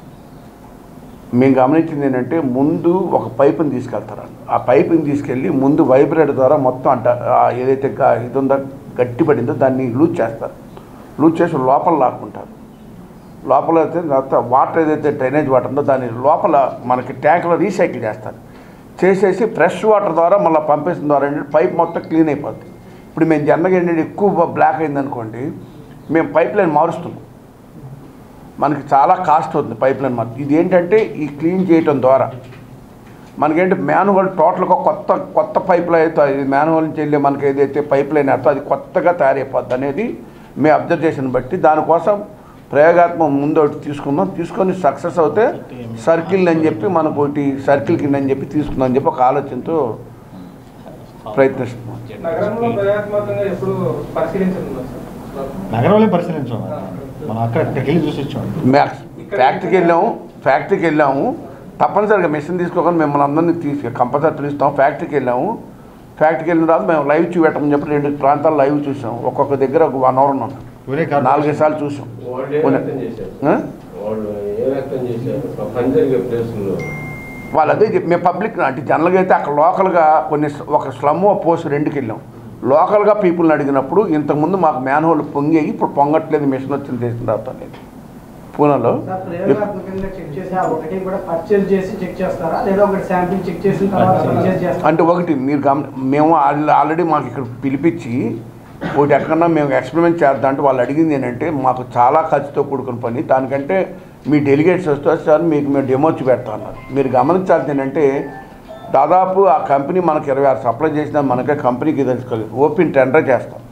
మేము గమనించింది ఏంటంటే ముందు ఒక పైపుని తీసుకెళ్తారు ఆ పైపుని తీసుకెళ్ళి ముందు వైబ్రేటర్ ద్వారా మొత్తం అంట ఆ ఏదైతే గా- ఇది ఉందో గట్టి పడిందో దాన్ని లూజ్ చేస్తారు లూజ్ చేసి లోపల లాక్కుంటారు లోపల అయితే తర్వాత వాటర్ ఏదైతే డ్రైనేజ్ వాటర్ ఉందో దాన్ని లోపల మనకి ట్యాంక్లో రీసైకిల్ చేస్తారు చేసేసి ఫ్రెష్ వాటర్ ద్వారా మళ్ళీ పంపేసిన ద్వారా ఏంటంటే పైప్ మొత్తం క్లీన్ అయిపోద్ది ఇప్పుడు మేము జనరల్గా ఏంటంటే ఎక్కువ బ్లాక్ అయిందనుకోండి మేము పైప్ లైన్ మారుస్తున్నాం మనకి చాలా కాస్ట్ అవుతుంది పైప్ లైన్ మాత్రం ఇది ఏంటంటే ఈ క్లీన్ చేయటం ద్వారా మనకేంటి మ్యాన్హోల్ టోటల్గా కొత్త కొత్త పైప్ లైన్ అయితే ఇది మ్యాన్హోల్ నుంచి వెళ్ళి మనకి ఏదైతే పైప్ లైన్ వేస్తో అది కొత్తగా తయారైపోద్ది అనేది మేము అబ్జర్వ్ చేసిన బట్టి దానికోసం ప్రయోగాత్మక ముందు ఒకటి తీసుకుందాం తీసుకొని సక్సెస్ అవుతే సర్కిల్ అని చెప్పి మనకు ఒకటి సర్కిల్ కింద అని చెప్పి తీసుకుందాం అని చెప్పి ఒక ఆలోచనతో ప్రయత్నిస్తున్నాం నగరంలో ప్రయోగాత్మకంగా ఎప్పుడు పరిశీలించనున్నారు సార్ నగరంలో పరిశీలించాం మనం అక్కడ అక్కడికి వెళ్ళి చూసి వచ్చాం మ్యాక్స్ ఫ్యాక్టరీకి వెళ్ళాము ఫ్యాక్టరీకి వెళ్ళాము తప్పనిసరిగా మిషన్ తీసుకోకుండా మిమ్మల్ని అందరినీ తీసి కంపల్సరీ పిలుస్తాం ఫ్యాక్టరీకి వెళ్ళాము ఫ్యాక్టరీకి వెళ్ళిన తర్వాత మేము లైవ్ చూపెట్టమని చెప్పి రెండు ప్రాంతాలు లైవ్ చూసాం ఒక్కొక్క దగ్గర ఒక వన్ అవర్ ఉన్నాం పూణే కార్పొరేషన్ నాలుగైదు సార్లు చూసాం వాళ్ళు ఏ పూణే. వ్యక్తం చేశారు ఆ? వాళ్ళు ఏ వ్యక్తం చేశారు పని జరిగే ప్లేసుల్లో వాళ్ళు అదే చెప్పి మేము పబ్లిక్ అంటే జనరల్గా అయితే అక్కడ లోకల్గా కొన్ని స- ఒక స్లమ్ పోస్ట్ రెండుకి వెళ్ళాం లోకల్గా పీపుల్ని అడిగినప్పుడు ఇంతకుముందు మాకు మ్యాన్ హోల్ పొంగి ఇప్పుడు పొంగట్లేదు మిషన్ వచ్చింది చేసిన తర్వాత అనేది పూణేలో సార్ ప్రయోగాత్మకంగా చెక్ చేసి ఆ ఒకటి కూడా పర్చేజ్ చేసి చెక్ చేస్తారా లేదా ఒకటి శాంపిల్ చెక్ చేసిన తర్వాత పర్చేజ్ చేస్తారా అంటే ఒకటి మీరు గమ మేము ఆల్- ఆల్రెడీ మాకు ఇక్కడ పిలిపించి ఒకటి ఎక్కడన్నా మేము ఎక్స్పెరిమెంట్ చేద్దాం అంటే వాళ్ళు అడిగింది ఏంటంటే మాకు చాలా ఖర్చుతో కూడుకున్న పని దానికంటే మీ డెలిగేట్స్ వస్తే సార్ మీకు మేము డెమో చూపెడతా అన్నారు మీరు గమనించాల్సింది ఏంటంటే దాదాపు ఆ కంపెనీ మనకి ఇరవై ఆరు సప్లై చేసినా మనకే కంపెనీకి తెలుసుకోలేదు ఓపెన్ టెండర్ చేస్తాం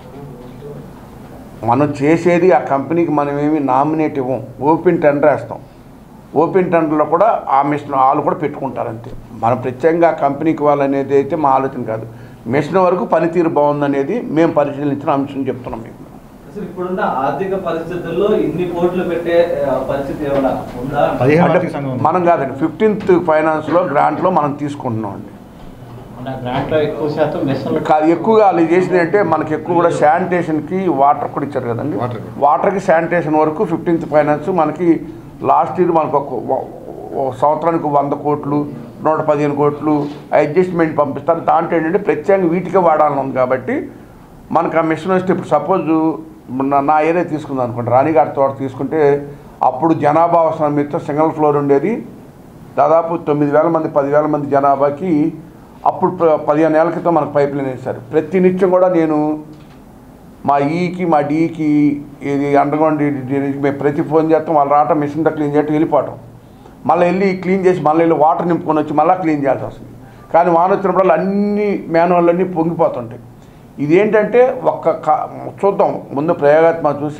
మనం చేసేది ఆ కంపెనీకి మనం ఏమి నామినేట్ ఇవ్వం ఓపెన్ టెండర్ వేస్తాం ఓపెన్ టెండర్లో కూడా ఆ మిషన్ వాళ్ళు కూడా పెట్టుకుంటారు అంతే మనం ప్రత్యేకంగా ఆ కంపెనీకి వాళ్ళనేది అయితే మా ఆలోచన కాదు మిషన్ వరకు పనితీరు బాగుందనేది మేము పరిశీలించిన అంశం చెప్తున్నాం మీకు అసలు ఇప్పుడున్న ఆర్థిక పరిస్థితుల్లో ఇన్ని కోట్లు పెట్టే ఆ, పరిస్థితి ఏమైనా ఉందా పదిహేను అంటే ఆర్థిక సంఘం ఉంది. మనం కాదండి ఫిఫ్టీన్త్ ఫైనాన్స్లో గ్రాంట్లో మనం తీసుకుంటున్నాం అండి గ్రాంట్లో ఎక్కువ శాతం మెషన్లు కాదు ఎక్కువగా వాళ్ళు చేసింది అంటే మనకి ఎక్కువ కూడా శానిటేషన్కి వాటర్ కూడా ఇచ్చారు కదండి వాటర్. వాటర్కి శానిటేషన్ వరకు ఫిఫ్టీన్త్ ఫైనాన్స్ మనకి లాస్ట్ ఇయర్ మనకు ఒక వ- ఒక సంవత్సరానికి వంద కోట్లు నూట పదిహేను కోట్లు అడ్జస్ట్మెంట్ పంపిస్తారు దాంట్లో ఏంటంటే ప్రత్యేకంగా వీటికే వాడాలని ఉంది కాబట్టి మనకు ఆ మిషన్ వస్తే ఇప్పుడు సపోజ్ నా నా ఏరియా తీసుకుందాం అనుకోండి రాణిగారి తోట తీసుకుంటే అప్పుడు జనాభా అవసరం మీద సింగిల్ ఫ్లోర్ ఉండేది దాదాపు తొమ్మిది వేల మంది పదివేల మంది జనాభాకి అప్పుడు ప- పదిహేను ఏళ్ళ క్రితం మనకు పైప్ లైన్ వేశారు ప్రతి నిత్యం కూడా నేను మా ఈకి మా డీకి ఇది అండర్గ్రౌండ్ డ్రైనేజ్ మేము ప్రతి ఫోన్ చేస్తాం వాళ్ళు రావటం మిషన్ దా క్లీన్ చేయటం వెళ్ళిపోవటం మళ్ళీ వెళ్ళి క్లీన్ చేసి మళ్ళీ వెళ్ళి వాటర్ నింపుకొని వచ్చి మళ్ళీ క్లీన్ చేయాల్సి వస్తుంది కానీ వాన వచ్చినప్పుడు అన్ని మాన్యువల్ అన్నీ పొంగిపోతుంటాయి ఇదేంటంటే ఒక్క కా చూద్దాం ముందు ప్రయోగాత్మక చూసి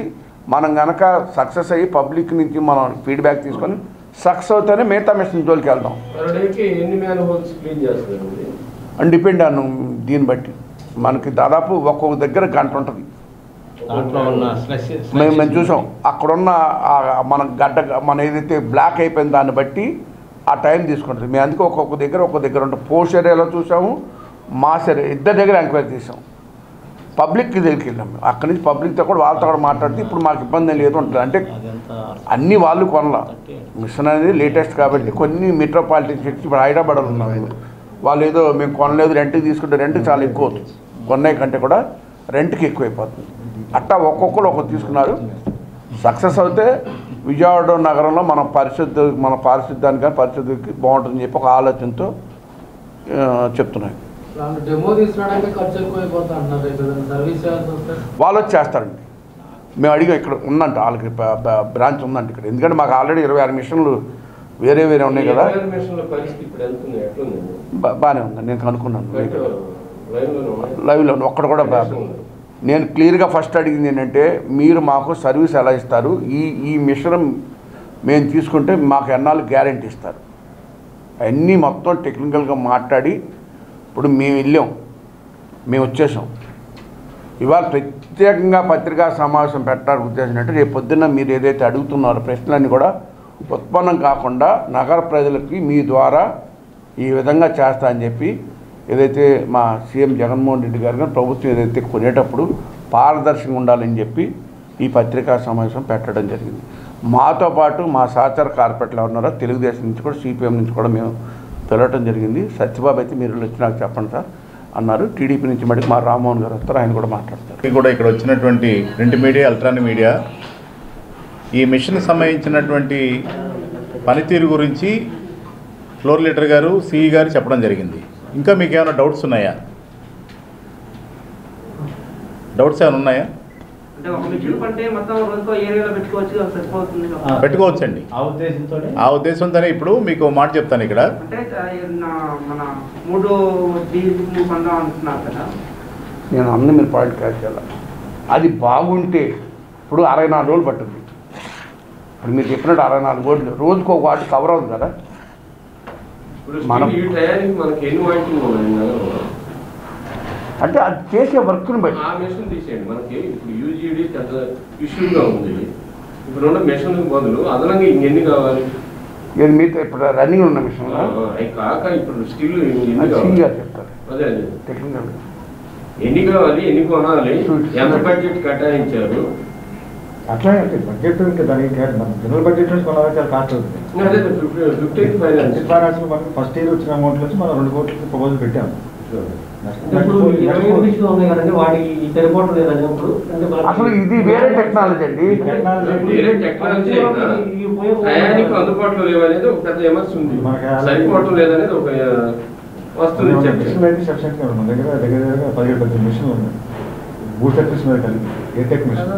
మనం కనుక సక్సెస్ అయ్యి పబ్లిక్ నుంచి మనం ఫీడ్బ్యాక్ తీసుకొని సక్సెస్ అవుతేనే మిగతా మిషన్ జోలికి వెళ్దాం పర్ డేకి ఎన్ని మ్యాన్ హోల్స్ క్లీన్ చేస్తారండి అండ్ డిపెండ్ అను దీన్ని బట్టి మనకి దాదాపు ఒక్కొక్క దగ్గర గంట ఉంటుంది దాంట్లో ఉన్న స్లెస్ మేము మేము చూసాం అక్కడున్న ఆ మన గడ్డ మన ఏదైతే బ్లాక్ అయిపోయిన దాన్ని బట్టి ఆ టైం తీసుకుంటుంది మేము అందుకే ఒక్కొక్క దగ్గర ఒక్కొక్క దగ్గర ఉంటాం పోస్ట్ ఏరియాలో చూసాము మాస్ ఏరియా ఇద్దరు దగ్గర ఎంక్వైరీ చేసాం పబ్లిక్ దగ్గరికి వెళ్ళాం మేము. అక్కడి నుంచి పబ్లిక్తో కూడా వాళ్ళతో కూడా మాట్లాడితే ఇప్పుడు మాకు ఇబ్బంది ఏం లేదు ఉంటుంది అంటే అన్ని వాళ్ళు కొనలా మిషన్ అనేది లేటెస్ట్ కాబట్టి కొన్ని మెట్రోపాలిటన్ సిటీస్ ఇప్పుడు హైదరాబాద్లో ఉన్నాయి వాళ్ళు ఏదో మేము కొనలేదు రెంట్కి తీసుకుంటే రెంట్ చాలా ఎక్కువ అవుతుంది కొన్నాయి కంటే కూడా రెంట్కి ఎక్కువైపోతుంది అట్టా ఒక్కొక్కరు ఒక్కొక్క తీసుకున్నారు సక్సెస్ అవుతే విజయవాడ నగరంలో మన పరిశుద్ధ మన పారిశుద్ధానికి కానీ పరిశుద్ధికి బాగుంటుందని చెప్పి ఒక ఆలోచనతో ఆ, చెప్తున్నాయి డెమో తీసుకురావడానికి ఖర్చు ఎక్కువ అయిపోతా అంటున్నారు రేపు ఏదైనా సర్వీస్ చేయాల్సి వస్తే వాళ్ళు వచ్చి చేస్తారండి మేము అడిగాం ఇక్కడ ఉందంట వాళ్ళకి బ- బ- బ్రాంచ్ ఉందంట ఇక్కడ ఎందుకంటే మాకు ఆల్రెడీ ఇరవై ఆరు మిషన్లు వేరే వేరే ఉన్నాయి కదా మిషన్ల పరిస్థితి ఇప్పుడు ఎంత ఉంది ఎట్లుంది బా- బాగానే ఉంది నేను కనుక్కున్నాను బయట లైన్లోనే ఉన్నాయి లైవ్లో ఒక్కడ కూడా బా- నేను క్లియర్గా ఫస్ట్ అడిగింది ఏంటంటే మీరు మాకు సర్వీస్ ఎలా ఇస్తారు ఈ ఈ మిషన్ మేము తీసుకుంటే మాకు ఎన్నాళ్ళు గ్యారంటీ ఇస్తారు అన్నీ మొత్తం టెక్నికల్గా మాట్లాడి ఇప్పుడు మేము వెళ్ళాం మేము వచ్చేసాం ఇవాళ ప్రత్యేకంగా పత్రికా సమావేశం పెట్టడానికి ఉద్దేశం అంటే రేపు పొద్దున్న మీరు ఏదైతే అడుగుతున్నారో ప్రశ్నలన్నీ కూడా ఉత్పన్నం కాకుండా నగర ప్రజలకి మీ ద్వారా ఈ విధంగా చేస్తా అని చెప్పి ఏదైతే మా సీఎం జగన్మోహన్ రెడ్డి గారు కానీ ప్రభుత్వం ఏదైతే కొనేటప్పుడు పారదర్శకంగా ఉండాలని చెప్పి ఈ పత్రికా సమావేశం పెట్టడం జరిగింది మాతో పాటు మా సహచర కార్పొరేట్లు ఉన్నారో తెలుగుదేశం నుంచి కూడా సిపిఎం నుంచి కూడా మేము పిలవటం జరిగింది సత్యబాబు అయితే మీరు వచ్చి నాకు చెప్పండి సార్ అన్నారు టీడీపీ నుంచి మటుకు మా రామ్మోహన్ గారు వస్తారు ఆయన కూడా మాట్లాడతారు ఇది కూడా ఇక్కడ వచ్చినటువంటి ప్రింట్ మీడియా ఎలక్ట్రానిక్ మీడియా ఈ మిషన్ సంబంధించినటువంటి పనితీరు గురించి ఫ్లోర్ లీడర్ గారు సిఈ గారు చెప్పడం జరిగింది ఇంకా మీకు ఏమైనా డౌట్స్ ఉన్నాయా డౌట్స్ ఏమైనా ఉన్నాయా అంటే ఒక మిషన్ అంటే మొత్తం రోజుకో ఏరియాలో పెట్టుకోవచ్చు అది సరిపోతుంది కదా. పెట్టుకోవచ్చండి ఆ ఉద్దేశంతో ఆ ఉద్దేశంతోనే ఇప్పుడు మీకు ఓ మాట చెప్తాను ఇక్కడ అంటే ఆ, నా- మన మూడు డీల్ కొందాం అంటున్నారు కదా నేను అన్న మీరు పాయింట్ క్యాచ్ చేయాలి అది బాగుంటే ఇప్పుడు అరవై నాలుగు రోజులు పట్టుద్ది ఇప్పుడు మీరు చెప్పినట్టు అరవై నాలుగు రోజులు రోజుకు ఒక వాటి కవర్ అవుతుంది కదా ఇప్పుడు మనం- ఈ టయానికి మనకి ఎన్ని వాయింటింగ్ ఉన్నాయి నగరంలో? అంటే అది చేసే వర్క్ని బట్టి ఆ మెషిన్ తీసేయండి మనకి ఇప్పుడు యూజీడీ పెద్ద ఇష్యూగా ఉంది ఇప్పుడు ఉన్న మెషిన్ బదులు అదనంగా ఇంకెన్ని కావాలి ఇది మీతో ఇప్పుడు రన్నింగ్ ఉన్న మిషన్ ఆ, అవి కాక ఇప్పుడు స్టిల్ ఎన్ని అది కావాలి సీగా చెప్తారు అదే అదే టెక్నికల్ ఎన్ని కావాలి ఎన్ని కొనాలి ఎంత బడ్జెట్ కేటాయించారు అట్లా అంటే బడ్జెట్ ఇంకా దానికి మన జనరల్ బడ్జెట్ నుంచి మనం చాలా కాస్ట్ అవుతుంది అదే ఫిఫ్టీన్ ఫైనాన్స్ ఫైనాన్స్ మనకి ఫస్ట్ ఇయర్ వచ్చిన అమౌంట్ నుంచి మనం రెండు కోట్లకి ప్రపోజల్ పెట్టాము అంటే ఇప్పుడు ఇరవై మిషన్లు ఉన్నాయి కదండి వాటికి సరిపోవటం లేదండి ఇప్పుడు అంటే మనకి- అసలు ఇది వేరే టెక్నాలజీ అండి వేరే టెక్నాలజీ అయినా టయానికి అందుబాటులో లేవనేది ఒక పెద్ద ఎమర్స్ ఉంది సరిపోవటం లేదనేది ఒక ఆ, వస్తుంది చర్చ మిషన్లు అయితే సఫిషియెంట్గా ఉన్నాయి మన దగ్గర దగ్గర దగ్గర పదిహేడు పద్దెనిమిది మిషన్లు ఉన్నాయి బూస్టర్ మిషన్ మీద కలిపి ఎయిర్టెక్ మిషన్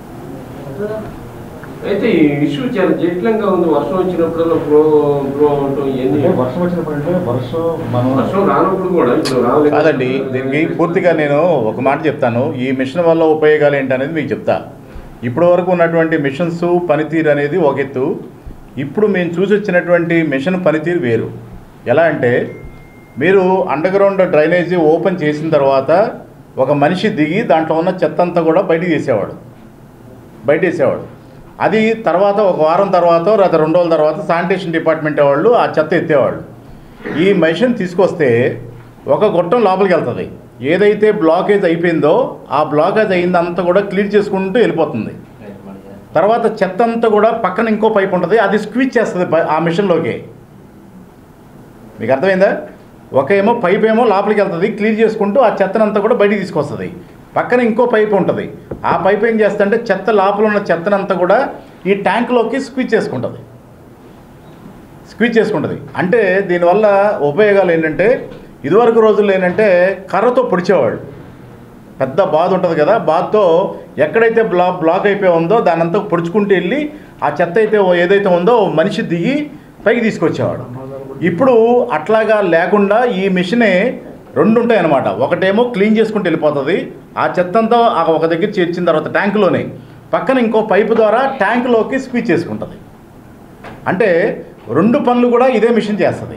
అయితే ఈ ఇష్యూ చాలా జటిలంగా ఉంది వర్షం వచ్చినప్పుడల్లా ఫ్లో ఫ్లో అవటం ఇవన్నీ అంటే వర్షం వచ్చినప్పుడు అంటే వర్షం మనం వర్షం రానప్పుడు కూడా ఇప్పుడు రాలేదు కాదండి దీనికి పూర్తిగా నేను ఒక మాట చెప్తాను ఈ మిషన్ వల్ల ఉపయోగాలు ఏంటనేది మీకు చెప్తా ఇప్పటి వరకు ఉన్నటువంటి మిషన్స్ పనితీరు అనేది ఒక ఎత్తు ఇప్పుడు మేము చూసి వచ్చినటువంటి మిషన్ పనితీరు వేరు ఎలా అంటే మీరు అండర్ గ్రౌండ్ డ్రైనేజీ ఓపెన్ చేసిన తర్వాత ఒక మనిషి దిగి దాంట్లో ఉన్న చెత్త అంతా కూడా బయటికి తీసేవాడు బయట వేసేవాడు అది తర్వాత ఒక వారం తర్వాత లేదా రెండు రోజుల తర్వాత శానిటేషన్ డిపార్ట్మెంట్ వాళ్ళు ఆ చెత్త ఎత్తేవాళ్ళు ఈ మెషిన్ తీసుకొస్తే ఒక గొట్టం లోపలికి వెళ్తుంది ఏదైతే బ్లాకేజ్ అయిపోయిందో ఆ బ్లాకేజ్ అయిందంతా కూడా క్లియర్ చేసుకుంటూ వెళ్ళిపోతుంది తర్వాత చెత్త అంతా కూడా పక్కన ఇంకో పైప్ ఉంటుంది అది స్క్వీజ్ చేస్తుంది పై- ఆ మిషన్లోకి మీకు అర్థమైందా ఒక ఏమో పైప్ ఏమో లోపలికి వెళ్తుంది క్లీన్ చేసుకుంటూ ఆ చెత్తనంతా కూడా బయటికి తీసుకొస్తుంది పక్కన ఇంకో పైప్ ఉంటుంది ఆ పైప్ ఏం చేస్తుందంటే చెత్త లోపల ఉన్న చెత్తనంతా కూడా ఈ ట్యాంక్లోకి స్క్వీజ్ చేసుకుంటుంది స్క్వీజ్ చేసుకుంటుంది అంటే దీనివల్ల ఉపయోగాలు ఏంటంటే ఇదివరకు రోజుల్లో ఏంటంటే కర్రతో పొడిచేవాళ్ళు పెద్ద బాధ ఉంటుంది కదా బాధతో ఎక్కడైతే బ్లా బ్లాక్ అయిపోయి ఉందో దాని అంతా పొడుచుకుంటూ వెళ్ళి ఆ చెత్త అయితే ఏదైతే ఉందో ఓ మనిషి దిగి పైకి తీసుకొచ్చేవాడు ఇప్పుడు అట్లాగా లేకుండా ఈ మిషనే రెండు ఉంటాయి అన్నమాట ఒకటేమో క్లీన్ చేసుకుంటూ వెళ్ళిపోతుంది ఆ చెత్త అంతా ఆ ఒక దగ్గర చేర్చిన తర్వాత ట్యాంకులోనే పక్కన ఇంకో పైపు ద్వారా ట్యాంకులోకి స్క్వీజ్ చేసుకుంటుంది అంటే రెండు పనులు కూడా ఇదే మిషన్ చేస్తుంది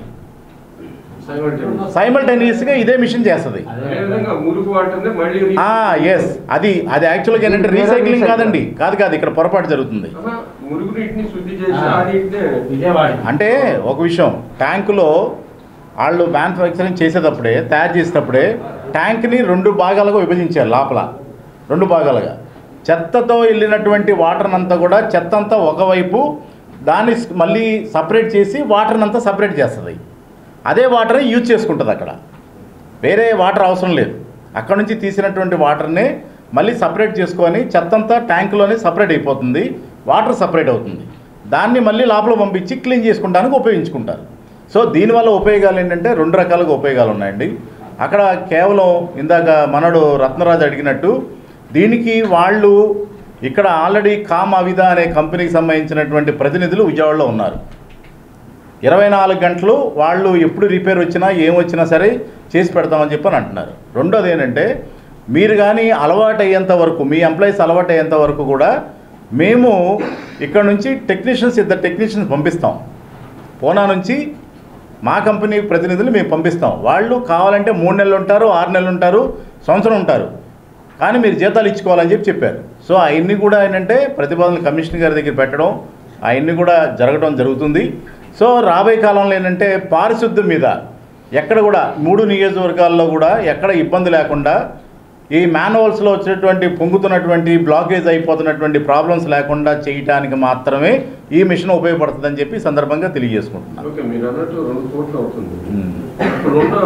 సైమల్టేనియస్గా ఇదే మిషన్ చేస్తుంది అదేవిధంగా మురుగు వాటర్ మళ్ళీ ఎస్ అది అది యాక్చువల్గా ఏంటంటే రీసైక్లింగ్ కాదండి కాదు కాదు ఇక్కడ పొరపాటు జరుగుతుంది ఆహా, మురుగు నీటిని శుద్ధి చేసి ఆ నీటిని అంటే ఒక విషయం ట్యాంకులో వాళ్ళు మ్యానుఫ్యాక్చరింగ్ చేసేటప్పుడే తయారు చేసేటప్పుడే ట్యాంక్ని రెండు భాగాలుగా విభజించారు లోపల రెండు భాగాలుగా చెత్తతో వెళ్ళినటువంటి వాటర్ అంతా కూడా చెత్త అంతా ఒకవైపు దాన్ని స్- మళ్ళీ సపరేట్ చేసి వాటర్ అంతా సపరేట్ చేస్తుంది అదే వాటర్ యూజ్ చేసుకుంటుంది అక్కడ వేరే వాటర్ అవసరం లేదు అక్కడ నుంచి తీసినటువంటి వాటర్ని మళ్ళీ సపరేట్ చేసుకొని చెత్త అంతా ట్యాంకులోనే సపరేట్ అయిపోతుంది వాటర్ సపరేట్ అవుతుంది దాన్ని మళ్ళీ లోపల పంపించి క్లీన్ చేసుకోవడానికి ఉపయోగించుకుంటారు సో దీనివల్ల ఉపయోగాలు ఏంటంటే రెండు రకాలుగా ఉపయోగాలు ఉన్నాయండి అక్కడ కేవలం ఇందాక మనడు రత్నరాజు అడిగినట్టు దీనికి వాళ్ళు ఇక్కడ ఆల్రెడీ కామ్ అవిద అనే కంపెనీకి సంబంధించినటువంటి ప్రతినిధులు విజయవాడలో ఉన్నారు ఇరవై నాలుగు గంటలు వాళ్ళు ఎప్పుడు రిపేర్ వచ్చినా ఏం వచ్చినా సరే చేసి పెడతామని చెప్పని అంటున్నారు రెండోది ఏంటంటే మీరు కానీ అలవాటు అయ్యేంత వరకు మీ ఎంప్లాయీస్ అలవాటు అయ్యేంత వరకు కూడా మేము ఇక్కడ నుంచి టెక్నీషియన్స్ ఇద్దరు టెక్నీషియన్స్ పంపిస్తాం పూనా నుంచి మా కంపెనీ ప్రతినిధులు మేము పంపిస్తాం వాళ్ళు కావాలంటే మూడు నెలలు ఉంటారు ఆరు నెలలు ఉంటారు సంవత్సరం ఉంటారు కానీ మీరు జీతాలు ఇచ్చుకోవాలని చెప్పి చెప్పారు సో అవన్నీ కూడా ఏంటంటే ప్రతిపాదనలు కమిషనర్ గారి దగ్గర పెట్టడం అవన్నీ కూడా జరగడం జరుగుతుంది సో రాబోయే కాలంలో ఏంటంటే పారిశుద్ధ్యం మీద ఎక్కడ కూడా మూడు నియోజకవర్గాల్లో కూడా ఎక్కడ ఇబ్బంది లేకుండా ఈ మాన్యువల్స్లో వచ్చినటువంటి పొంగుతున్నటువంటి బ్లాకేజ్ అయిపోతున్నటువంటి ప్రాబ్లమ్స్ లేకుండా చేయటానికి మాత్రమే ఈ మిషన్ ఉపయోగపడుతుందని చెప్పి ఈ సందర్భంగా తెలియజేసుకుంటున్నాను ఓకే మీరు అన్నట్టు రెండు కోట్లు అవుతుంది ఇప్పుడున్న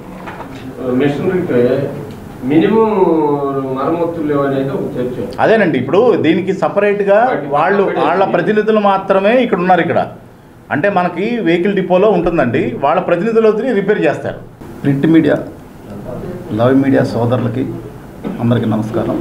మిషనరీకి మినిమం మరమ్మతులు లేవనేది ఒక చర్చ అదేనండి ఇప్పుడు దీనికి సపరేట్గా వాళ్ళు వాళ్ళ ప్రతినిధులు మాత్రమే ఇక్కడ ఉన్నారు ఇక్కడ అంటే మనకి వెహికల్ డిపోలో ఉంటుందండి వాళ్ళ ప్రతినిధులు వచ్చి రిపేర్ చేస్తారు ప్రింట్ మీడియా లవ్ మీడియా సోదరులకి అందరికీ నమస్కారం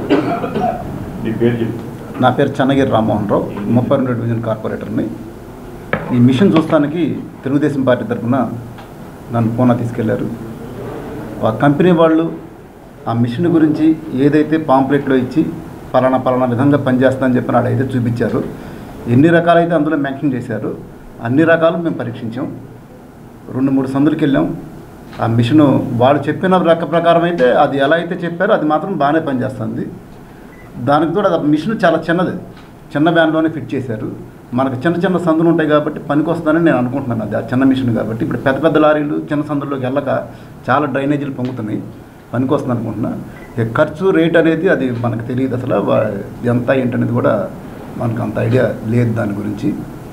నా పేరు చెన్నగిరి రామ్మోహన్ రావు ముప్పై రెండు డివిజన్ కార్పొరేటర్ని ఈ మిషన్ చూస్తానికి తెలుగుదేశం పార్టీ తరఫున నన్ను పూనా తీసుకెళ్లారు ఆ కంపెనీ వాళ్ళు ఆ మిషన్ గురించి ఏదైతే పాంప్లెట్లో ఇచ్చి పలానా పలానా విధంగా పనిచేస్తుందని చెప్పి నాడైతే చూపించారు ఎన్ని రకాలైతే అందులో మెన్షన్ చేశారు అన్ని రకాలు మేము పరీక్షించాం రెండు మూడు సందులకి వెళ్ళాం ఆ మిషను వాళ్ళు చెప్పిన రక ప్రకారం అయితే అది ఎలా అయితే చెప్పారో అది మాత్రం బాగానే పనిచేస్తుంది దానికి కూడా అది మిషన్ చాలా చిన్నది చిన్న వ్యాన్లోనే ఫిట్ చేశారు మనకు చిన్న చిన్న సందులు ఉంటాయి కాబట్టి పనికి వస్తుందని నేను అనుకుంటున్నాను అది ఆ చిన్న మిషన్ కాబట్టి ఇప్పుడు పెద్ద పెద్ద లారీలు చిన్న సందుల్లోకి వెళ్ళక చాలా డ్రైనేజీలు పొంగుతున్నాయి పనికి వస్తుంది అనుకుంటున్నా ఇక ఖర్చు రేట్ అనేది అది మనకు తెలియదు అసలు వా- ఎంత ఏంటనేది కూడా మనకు అంత ఐడియా లేదు దాని గురించి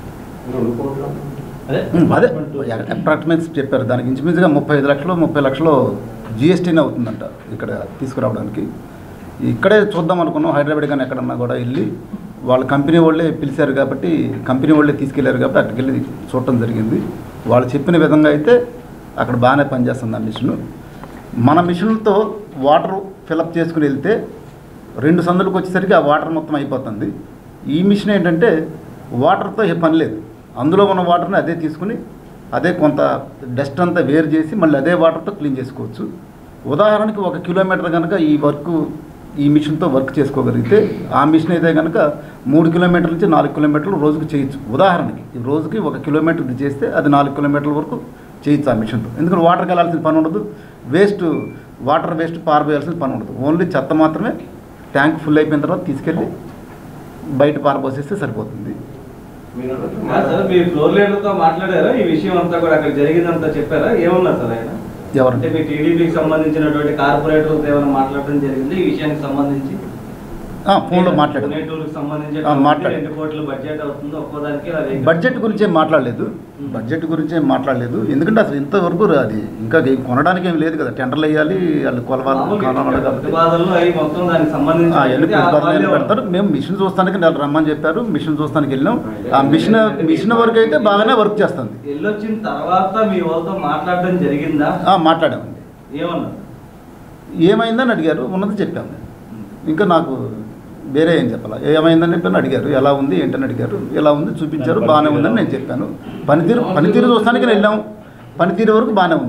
ఉమ్, అదే అప్రాక్సిమేట్స్ చెప్పారు దానికి ఇంచుమించుగా ముప్పై ఐదు లక్షలు ముప్పై లక్షలు జిఎస్టీనే అవుతుందంట ఇక్కడ తీసుకురావడానికి ఇక్కడే చూద్దాం అనుకున్నాం హైదరాబాద్ కానీ ఎక్కడన్నా కూడా వెళ్ళి వాళ్ళ కంపెనీ వాళ్ళే పిలిచారు కాబట్టి కంపెనీ వాళ్ళే తీసుకెళ్లారు కాబట్టి అక్కడికి వెళ్ళి చూడటం జరిగింది వాళ్ళు చెప్పిన విధంగా అయితే అక్కడ బాగానే పనిచేస్తుంది ఆ మిషన్ మన మిషన్లతో వాటర్ ఫిలప్ చేసుకుని వెళ్తే రెండు సందులకు వచ్చేసరికి ఆ వాటర్ మొత్తం అయిపోతుంది ఈ మిషన్ ఏంటంటే వాటర్తో ఏ పని లేదు అందులో ఉన్న వాటర్ని అదే తీసుకుని అదే కొంత డస్ట్ అంతా వేరు చేసి మళ్ళీ అదే వాటర్తో క్లీన్ చేసుకోవచ్చు ఉదాహరణకి ఒక కిలోమీటర్ కనుక ఈ వర్క్ ఈ మిషన్తో వర్క్ చేసుకోగలిగితే ఆ మిషన్ అయితే కనుక మూడు కిలోమీటర్ల నుంచి నాలుగు కిలోమీటర్లు రోజుకు చేయొచ్చు ఉదాహరణకి ఈ రోజుకి ఒక కిలోమీటర్ ఇది చేస్తే అది నాలుగు కిలోమీటర్ల వరకు చేయొచ్చు ఆ మిషన్తో ఎందుకంటే వాటర్కి వెళ్ళాల్సిన పని ఉండదు వేస్ట్ వాటర్ వేస్ట్ పారబోయాల్సిన పని ఉండదు ఓన్లీ చెత్త మాత్రమే ట్యాంక్ ఫుల్ అయిపోయిన తర్వాత తీసుకెళ్ళి బయట పారబోసేస్తే సరిపోతుంది కాదు సార్ మీ ఫ్లోర్ లీడర్తో మాట్లాడారా ఈ విషయం అంతా కూడా అక్కడ జరిగిందంతా చెప్పారా ఏమన్నారు సార్ ఆయన ఎవరు అంటే మీ టీడీపీకి సంబంధించినటువంటి కార్పొరేటర్లతో ఏమైనా మాట్లాడడం జరిగింది ఈ విషయానికి సంబంధించి ఆ, ఫోన్లో మాట్లాడారు నెల్లూరుకి సంబంధించి ఆ, మాట్లాడారు. రెండు కోట్ల బడ్జెట్ అవుతుంది ఒక్కోదానికి అది బడ్జెట్ గురించి ఏం మాట్లాడలేదు బడ్జెట్ గురించి ఏం మాట్లాడలేదు ఎందుకంటే అసలు ఇంతవరకు అది ఇంకా ఏం కొనడానికి ఏం లేదు కదా టెండర్లు వేయాలి వాళ్ళు కొలవాలి కొలవాలి కాబట్టి ప్రతిపాదనలు అవి మొత్తం దానికి సంబంధించి ఆ, వెళ్ళి ఆ ప్రతిపాదన వాళ్ళే పెడతారు మేము మిషన్ చూస్తానికి నెల రమ్మని చెప్పారు మిషన్ చూస్తానికి వెళ్ళాం ఆ మిషన్ మిషన్ వర్క్ అయితే బాగానే వర్క్ చేస్తుంది వెళ్ళొచ్చిన తర్వాత మీ వాళ్ళతో మాట్లాడడం జరిగిందా ఆ, మాట్లాడామండి ఏమన్నారు ఏమైందని అడిగారు ఉన్నది చెప్పాము ఇంకా నాకు వేరే ఏం చెప్పాలి ఏమైందని చెప్పని అడిగారు ఎలా ఉంది ఏంటని అడిగారు ఎలా ఉంది చూపించారు బాగానే ఉందని నేను చెప్పాను పనితీరు పనితీరు చూస్తానికి వెళ్ళాం పనితీరు వరకు బాగానే ఉంది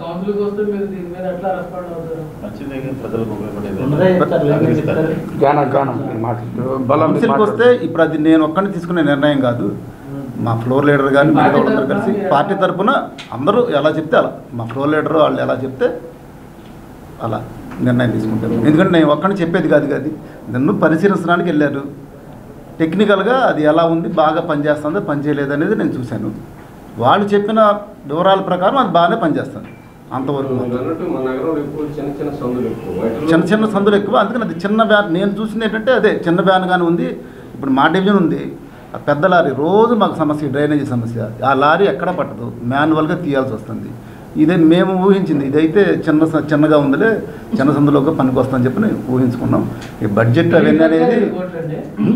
కౌన్సిల్కి వస్తే మీరు దీని మీద ఎట్లా రెస్పాండ్ అవుతారు మంచిదే ప్రజలకు ఉన్నదే చెప్తారు, లేనిదే చెప్తారు. జ్ఞానం జ్ఞానం మీరు మాట్లాడు బలం మీరు కౌన్సిల్కి వస్తే మాట్లాడు. ఇప్పుడు అది నేను ఒక్కడిని తీసుకునే నిర్ణయం కాదు మా ఫ్లోర్ లీడర్ కానీ మిగతా వాళ్ళందరూ కలిసి పార్టీ తరపున అందరూ ఎలా చెప్తే అలా మా ఫ్లోర్ లీడర్ వాళ్ళు ఎలా చెప్తే అలా నిర్ణయం తీసుకుంటారు ఎందుకంటే నేను ఒక్కడిని చెప్పేది కాదు కాదు నన్ను పరిశీలించడానికి వెళ్ళారు టెక్నికల్గా అది ఎలా ఉంది బాగా పనిచేస్తుందో పనిచేయలేదు అనేది నేను చూశాను వాళ్ళు చెప్పిన వివరాల ప్రకారం అది బాగానే పనిచేస్తుంది అంతవరకు మీరు అన్నట్టు మన నగరంలో ఎక్కువ చిన్న చిన్న సందులు ఎక్కువ వాటిలో చిన్న చిన్న సందులు ఎక్కువ అందుకని అది చిన్న వ్యాన్ నేను చూసింది ఏంటంటే అదే చిన్న వ్యాన్ కానీ ఉంది ఇప్పుడు మా డివిజన్ ఉంది ఆ పెద్ద లారీ రోజు మాకు సమస్య డ్రైనేజీ సమస్య ఆ లారీ ఎక్కడ పట్టదు మాన్యువల్గా తీయాల్సి వస్తుంది ఇదే మేము ఊహించింది ఇదైతే చిన్న స- చిన్నగా ఉందిలే చిన్న సందులోకి పనికి వస్తుందని చెప్పి నేను ఊహించుకున్నాం ఈ బడ్జెట్ అవన్నీ అనేది రెండు కోట్లు అండి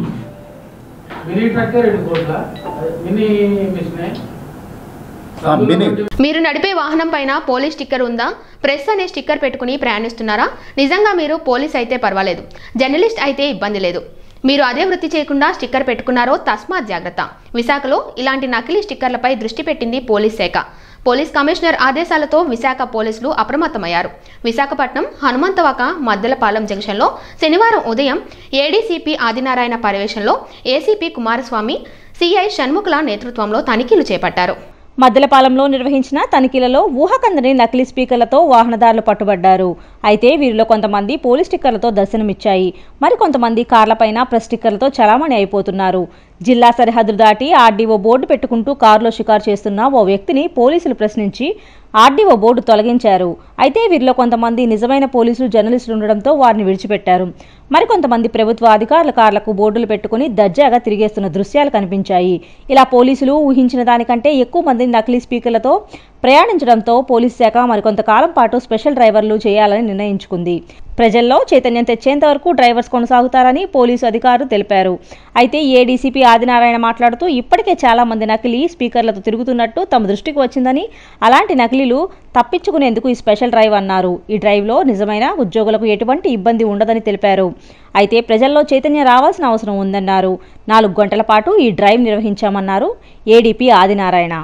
మినీ ట్రక్కే రెండు కోట్ల మినీ మిషనే ఆ, మినీ మీరు నడిపే వాహనం పైన పోలీస్ స్టిక్కర్ ఉందా ప్రెస్ అనే స్టిక్కర్ పెట్టుకుని ప్రయాణిస్తున్నారా నిజంగా మీరు పోలీస్ అయితే పర్వాలేదు జర్నలిస్ట్ అయితే ఇబ్బంది లేదు మీరు అదే వృత్తి చేయకుండా స్టిక్కర్ పెట్టుకున్నారో తస్మాత్ జాగ్రత్త విశాఖలో ఇలాంటి నకిలీ స్టిక్కర్లపై దృష్టి పెట్టింది పోలీస్ శాఖ పోలీస్ కమిషనర్ ఆదేశాలతో విశాఖ పోలీసులు అప్రమత్తమయ్యారు విశాఖపట్నం హనుమంతవాక మద్దలపాలెం జంక్షన్లో శనివారం ఉదయం ఏడీసీపీ ఆదినారాయణ పర్యవేక్షణలో ఏసీపీ కుమారస్వామి సిఐ షణ్ముఖుల నేతృత్వంలో తనిఖీలు చేపట్టారు మద్దెలపాలెంలో నిర్వహించిన తనిఖీలలో ఊహకందని నకిలీ స్పీకర్లతో వాహనదారులు పట్టుబడ్డారు అయితే వీరిలో కొంతమంది పోలీస్ స్టిక్కర్లతో దర్శనమిచ్చాయి మరికొంతమంది కార్లపైన ప్రెస్ స్టిక్కర్లతో చలామణి అయిపోతున్నారు జిల్లా సరిహద్దు దాటి ఆర్డీఓ బోర్డు పెట్టుకుంటూ కారులో షికారు చేస్తున్న ఓ వ్యక్తిని పోలీసులు ప్రశ్నించి ఆర్డీఓ బోర్డు తొలగించారు అయితే వీరిలో కొంతమంది నిజమైన పోలీసులు జర్నలిస్టులు ఉండడంతో వారిని విడిచిపెట్టారు మరికొంతమంది ప్రభుత్వ అధికారుల కార్లకు బోర్డులు పెట్టుకుని దర్జాగా తిరిగేస్తున్న దృశ్యాలు కనిపించాయి ఇలా పోలీసులు ఊహించిన దానికంటే ఎక్కువ మంది నకిలీ స్పీకర్లతో ప్రయాణించడంతో పోలీస్ శాఖ మరికొంతకాలం పాటు స్పెషల్ డ్రైవర్లు చేయాలని నిర్ణయించుకుంది ప్రజల్లో చైతన్యం తెచ్చేంత వరకు డ్రైవర్స్ కొనసాగుతారని పోలీసు అధికారులు తెలిపారు అయితే ఏడీసీపీ ఆదినారాయణ మాట్లాడుతూ ఇప్పటికే చాలా మంది నకిలీ స్పీకర్లతో తిరుగుతున్నట్టు తమ దృష్టికి వచ్చిందని అలాంటి నకిలీలు తప్పించుకునేందుకు ఈ స్పెషల్ డ్రైవ్ అన్నారు ఈ డ్రైవ్లో నిజమైన ఉద్యోగులకు ఎటువంటి ఇబ్బంది ఉండదని తెలిపారు అయితే ప్రజల్లో చైతన్యం రావాల్సిన అవసరం ఉందన్నారు నాలుగు గంటల పాటు ఈ డ్రైవ్ నిర్వహించామన్నారు ఏడీపీ ఆదినారాయణ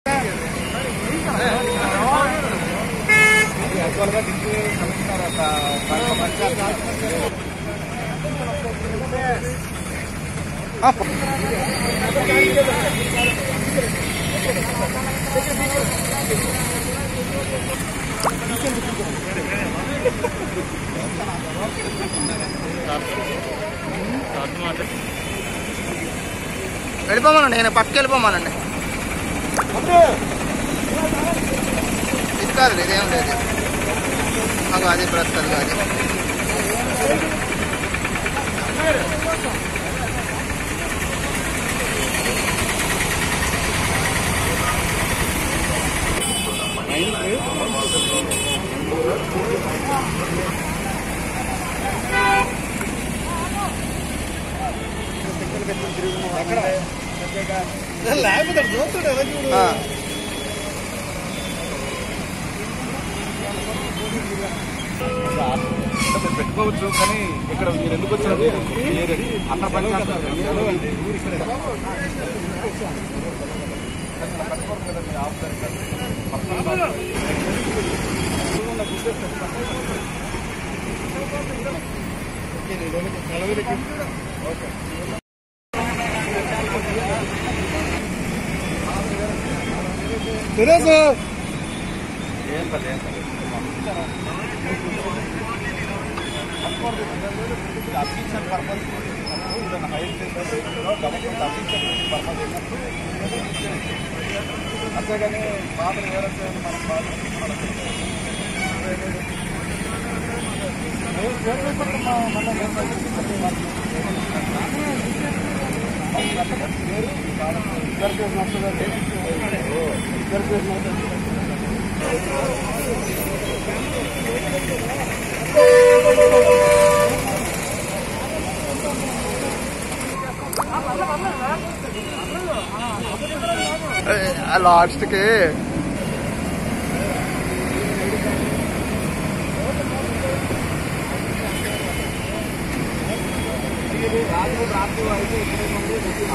వెళ్ళిపోమనండి నేను పక్కకి వెళ్ళిపోమానండి ఇది కాదు ఇదేం లేదు మాకు అది ప్రస్తుతం కాదు ఆ. పెట్టుకోవచ్చు కానీ ఇక్కడ మీరు ఎందుకు వచ్చారు అక్కడ పని అంతేగాని బాధలు వేరే మనం లాస్ట్కి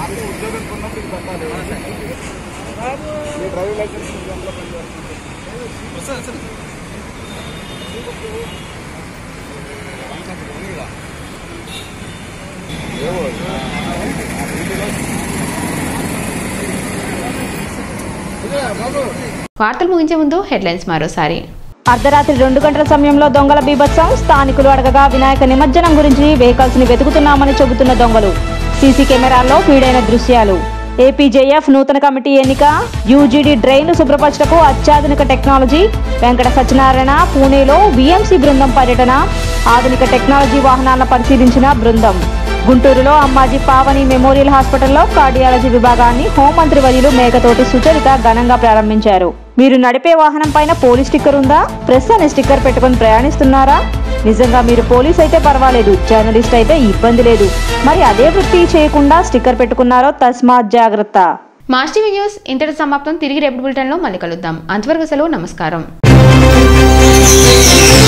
ఉద్యోగం కొన్నప్పుడు ఇది పెట్టాలి మీ డ్రైవింగ్ లైసెన్స్ నిజంగా పనిచేస్తుంది వార్తలు ముగించే ముందు హెడ్లైన్స్ మరోసారి అర్ధరాత్రి రెండు గంటల సమయంలో దొంగల బీభత్సం స్థానికులు అడగగా వినాయక నిమజ్జనం గురించి వెహికల్స్ ని వెతుకుతున్నామని చెబుతున్న దొంగలు సీసీ కెమెరాల్లో ఫీడైన దృశ్యాలు ఏపీజేఎఫ్ నూతన కమిటీ ఎన్నిక యూజీడీ డ్రైన్లు శుభ్రపరచటకు అత్యాధునిక టెక్నాలజీ వెంకట సత్యనారాయణ పూణేలో బీఎంసీ బృందం పర్యటన ఆధునిక టెక్నాలజీ వాహనాలను పరిశీలించిన బృందం గుంటూరులో అమ్మాజీ పావని మెమోరియల్ హాస్పిటల్లో కార్డియాలజీ విభాగాన్ని హోంమంత్రి వర్యులు మేకతోటి సుచరిత ఘనంగా ప్రారంభించారు మీరు నడిపే వాహనం పైన పోలీస్ స్టిక్కర్ ఉందా ప్రెస్ అనే స్టిక్కర్ పెట్టుకొని ప్రయాణిస్తున్నారా నిజంగా మీరు పోలీస్ అయితే పర్వాలేదు జర్నలిస్ట్ అయితే ఇబ్బంది లేదు మరి అదే వృత్తి చేయకుండా స్టిక్కర్ పెట్టుకున్నారో తస్మాత్ జాగ్రత్త మాస్ టీవీ న్యూస్ ఇంతటి సమాప్తం తిరిగి రేపు బులెటిన్లో మళ్ళీ కలుద్దాం అంతవరకు సెలవు నమస్కారం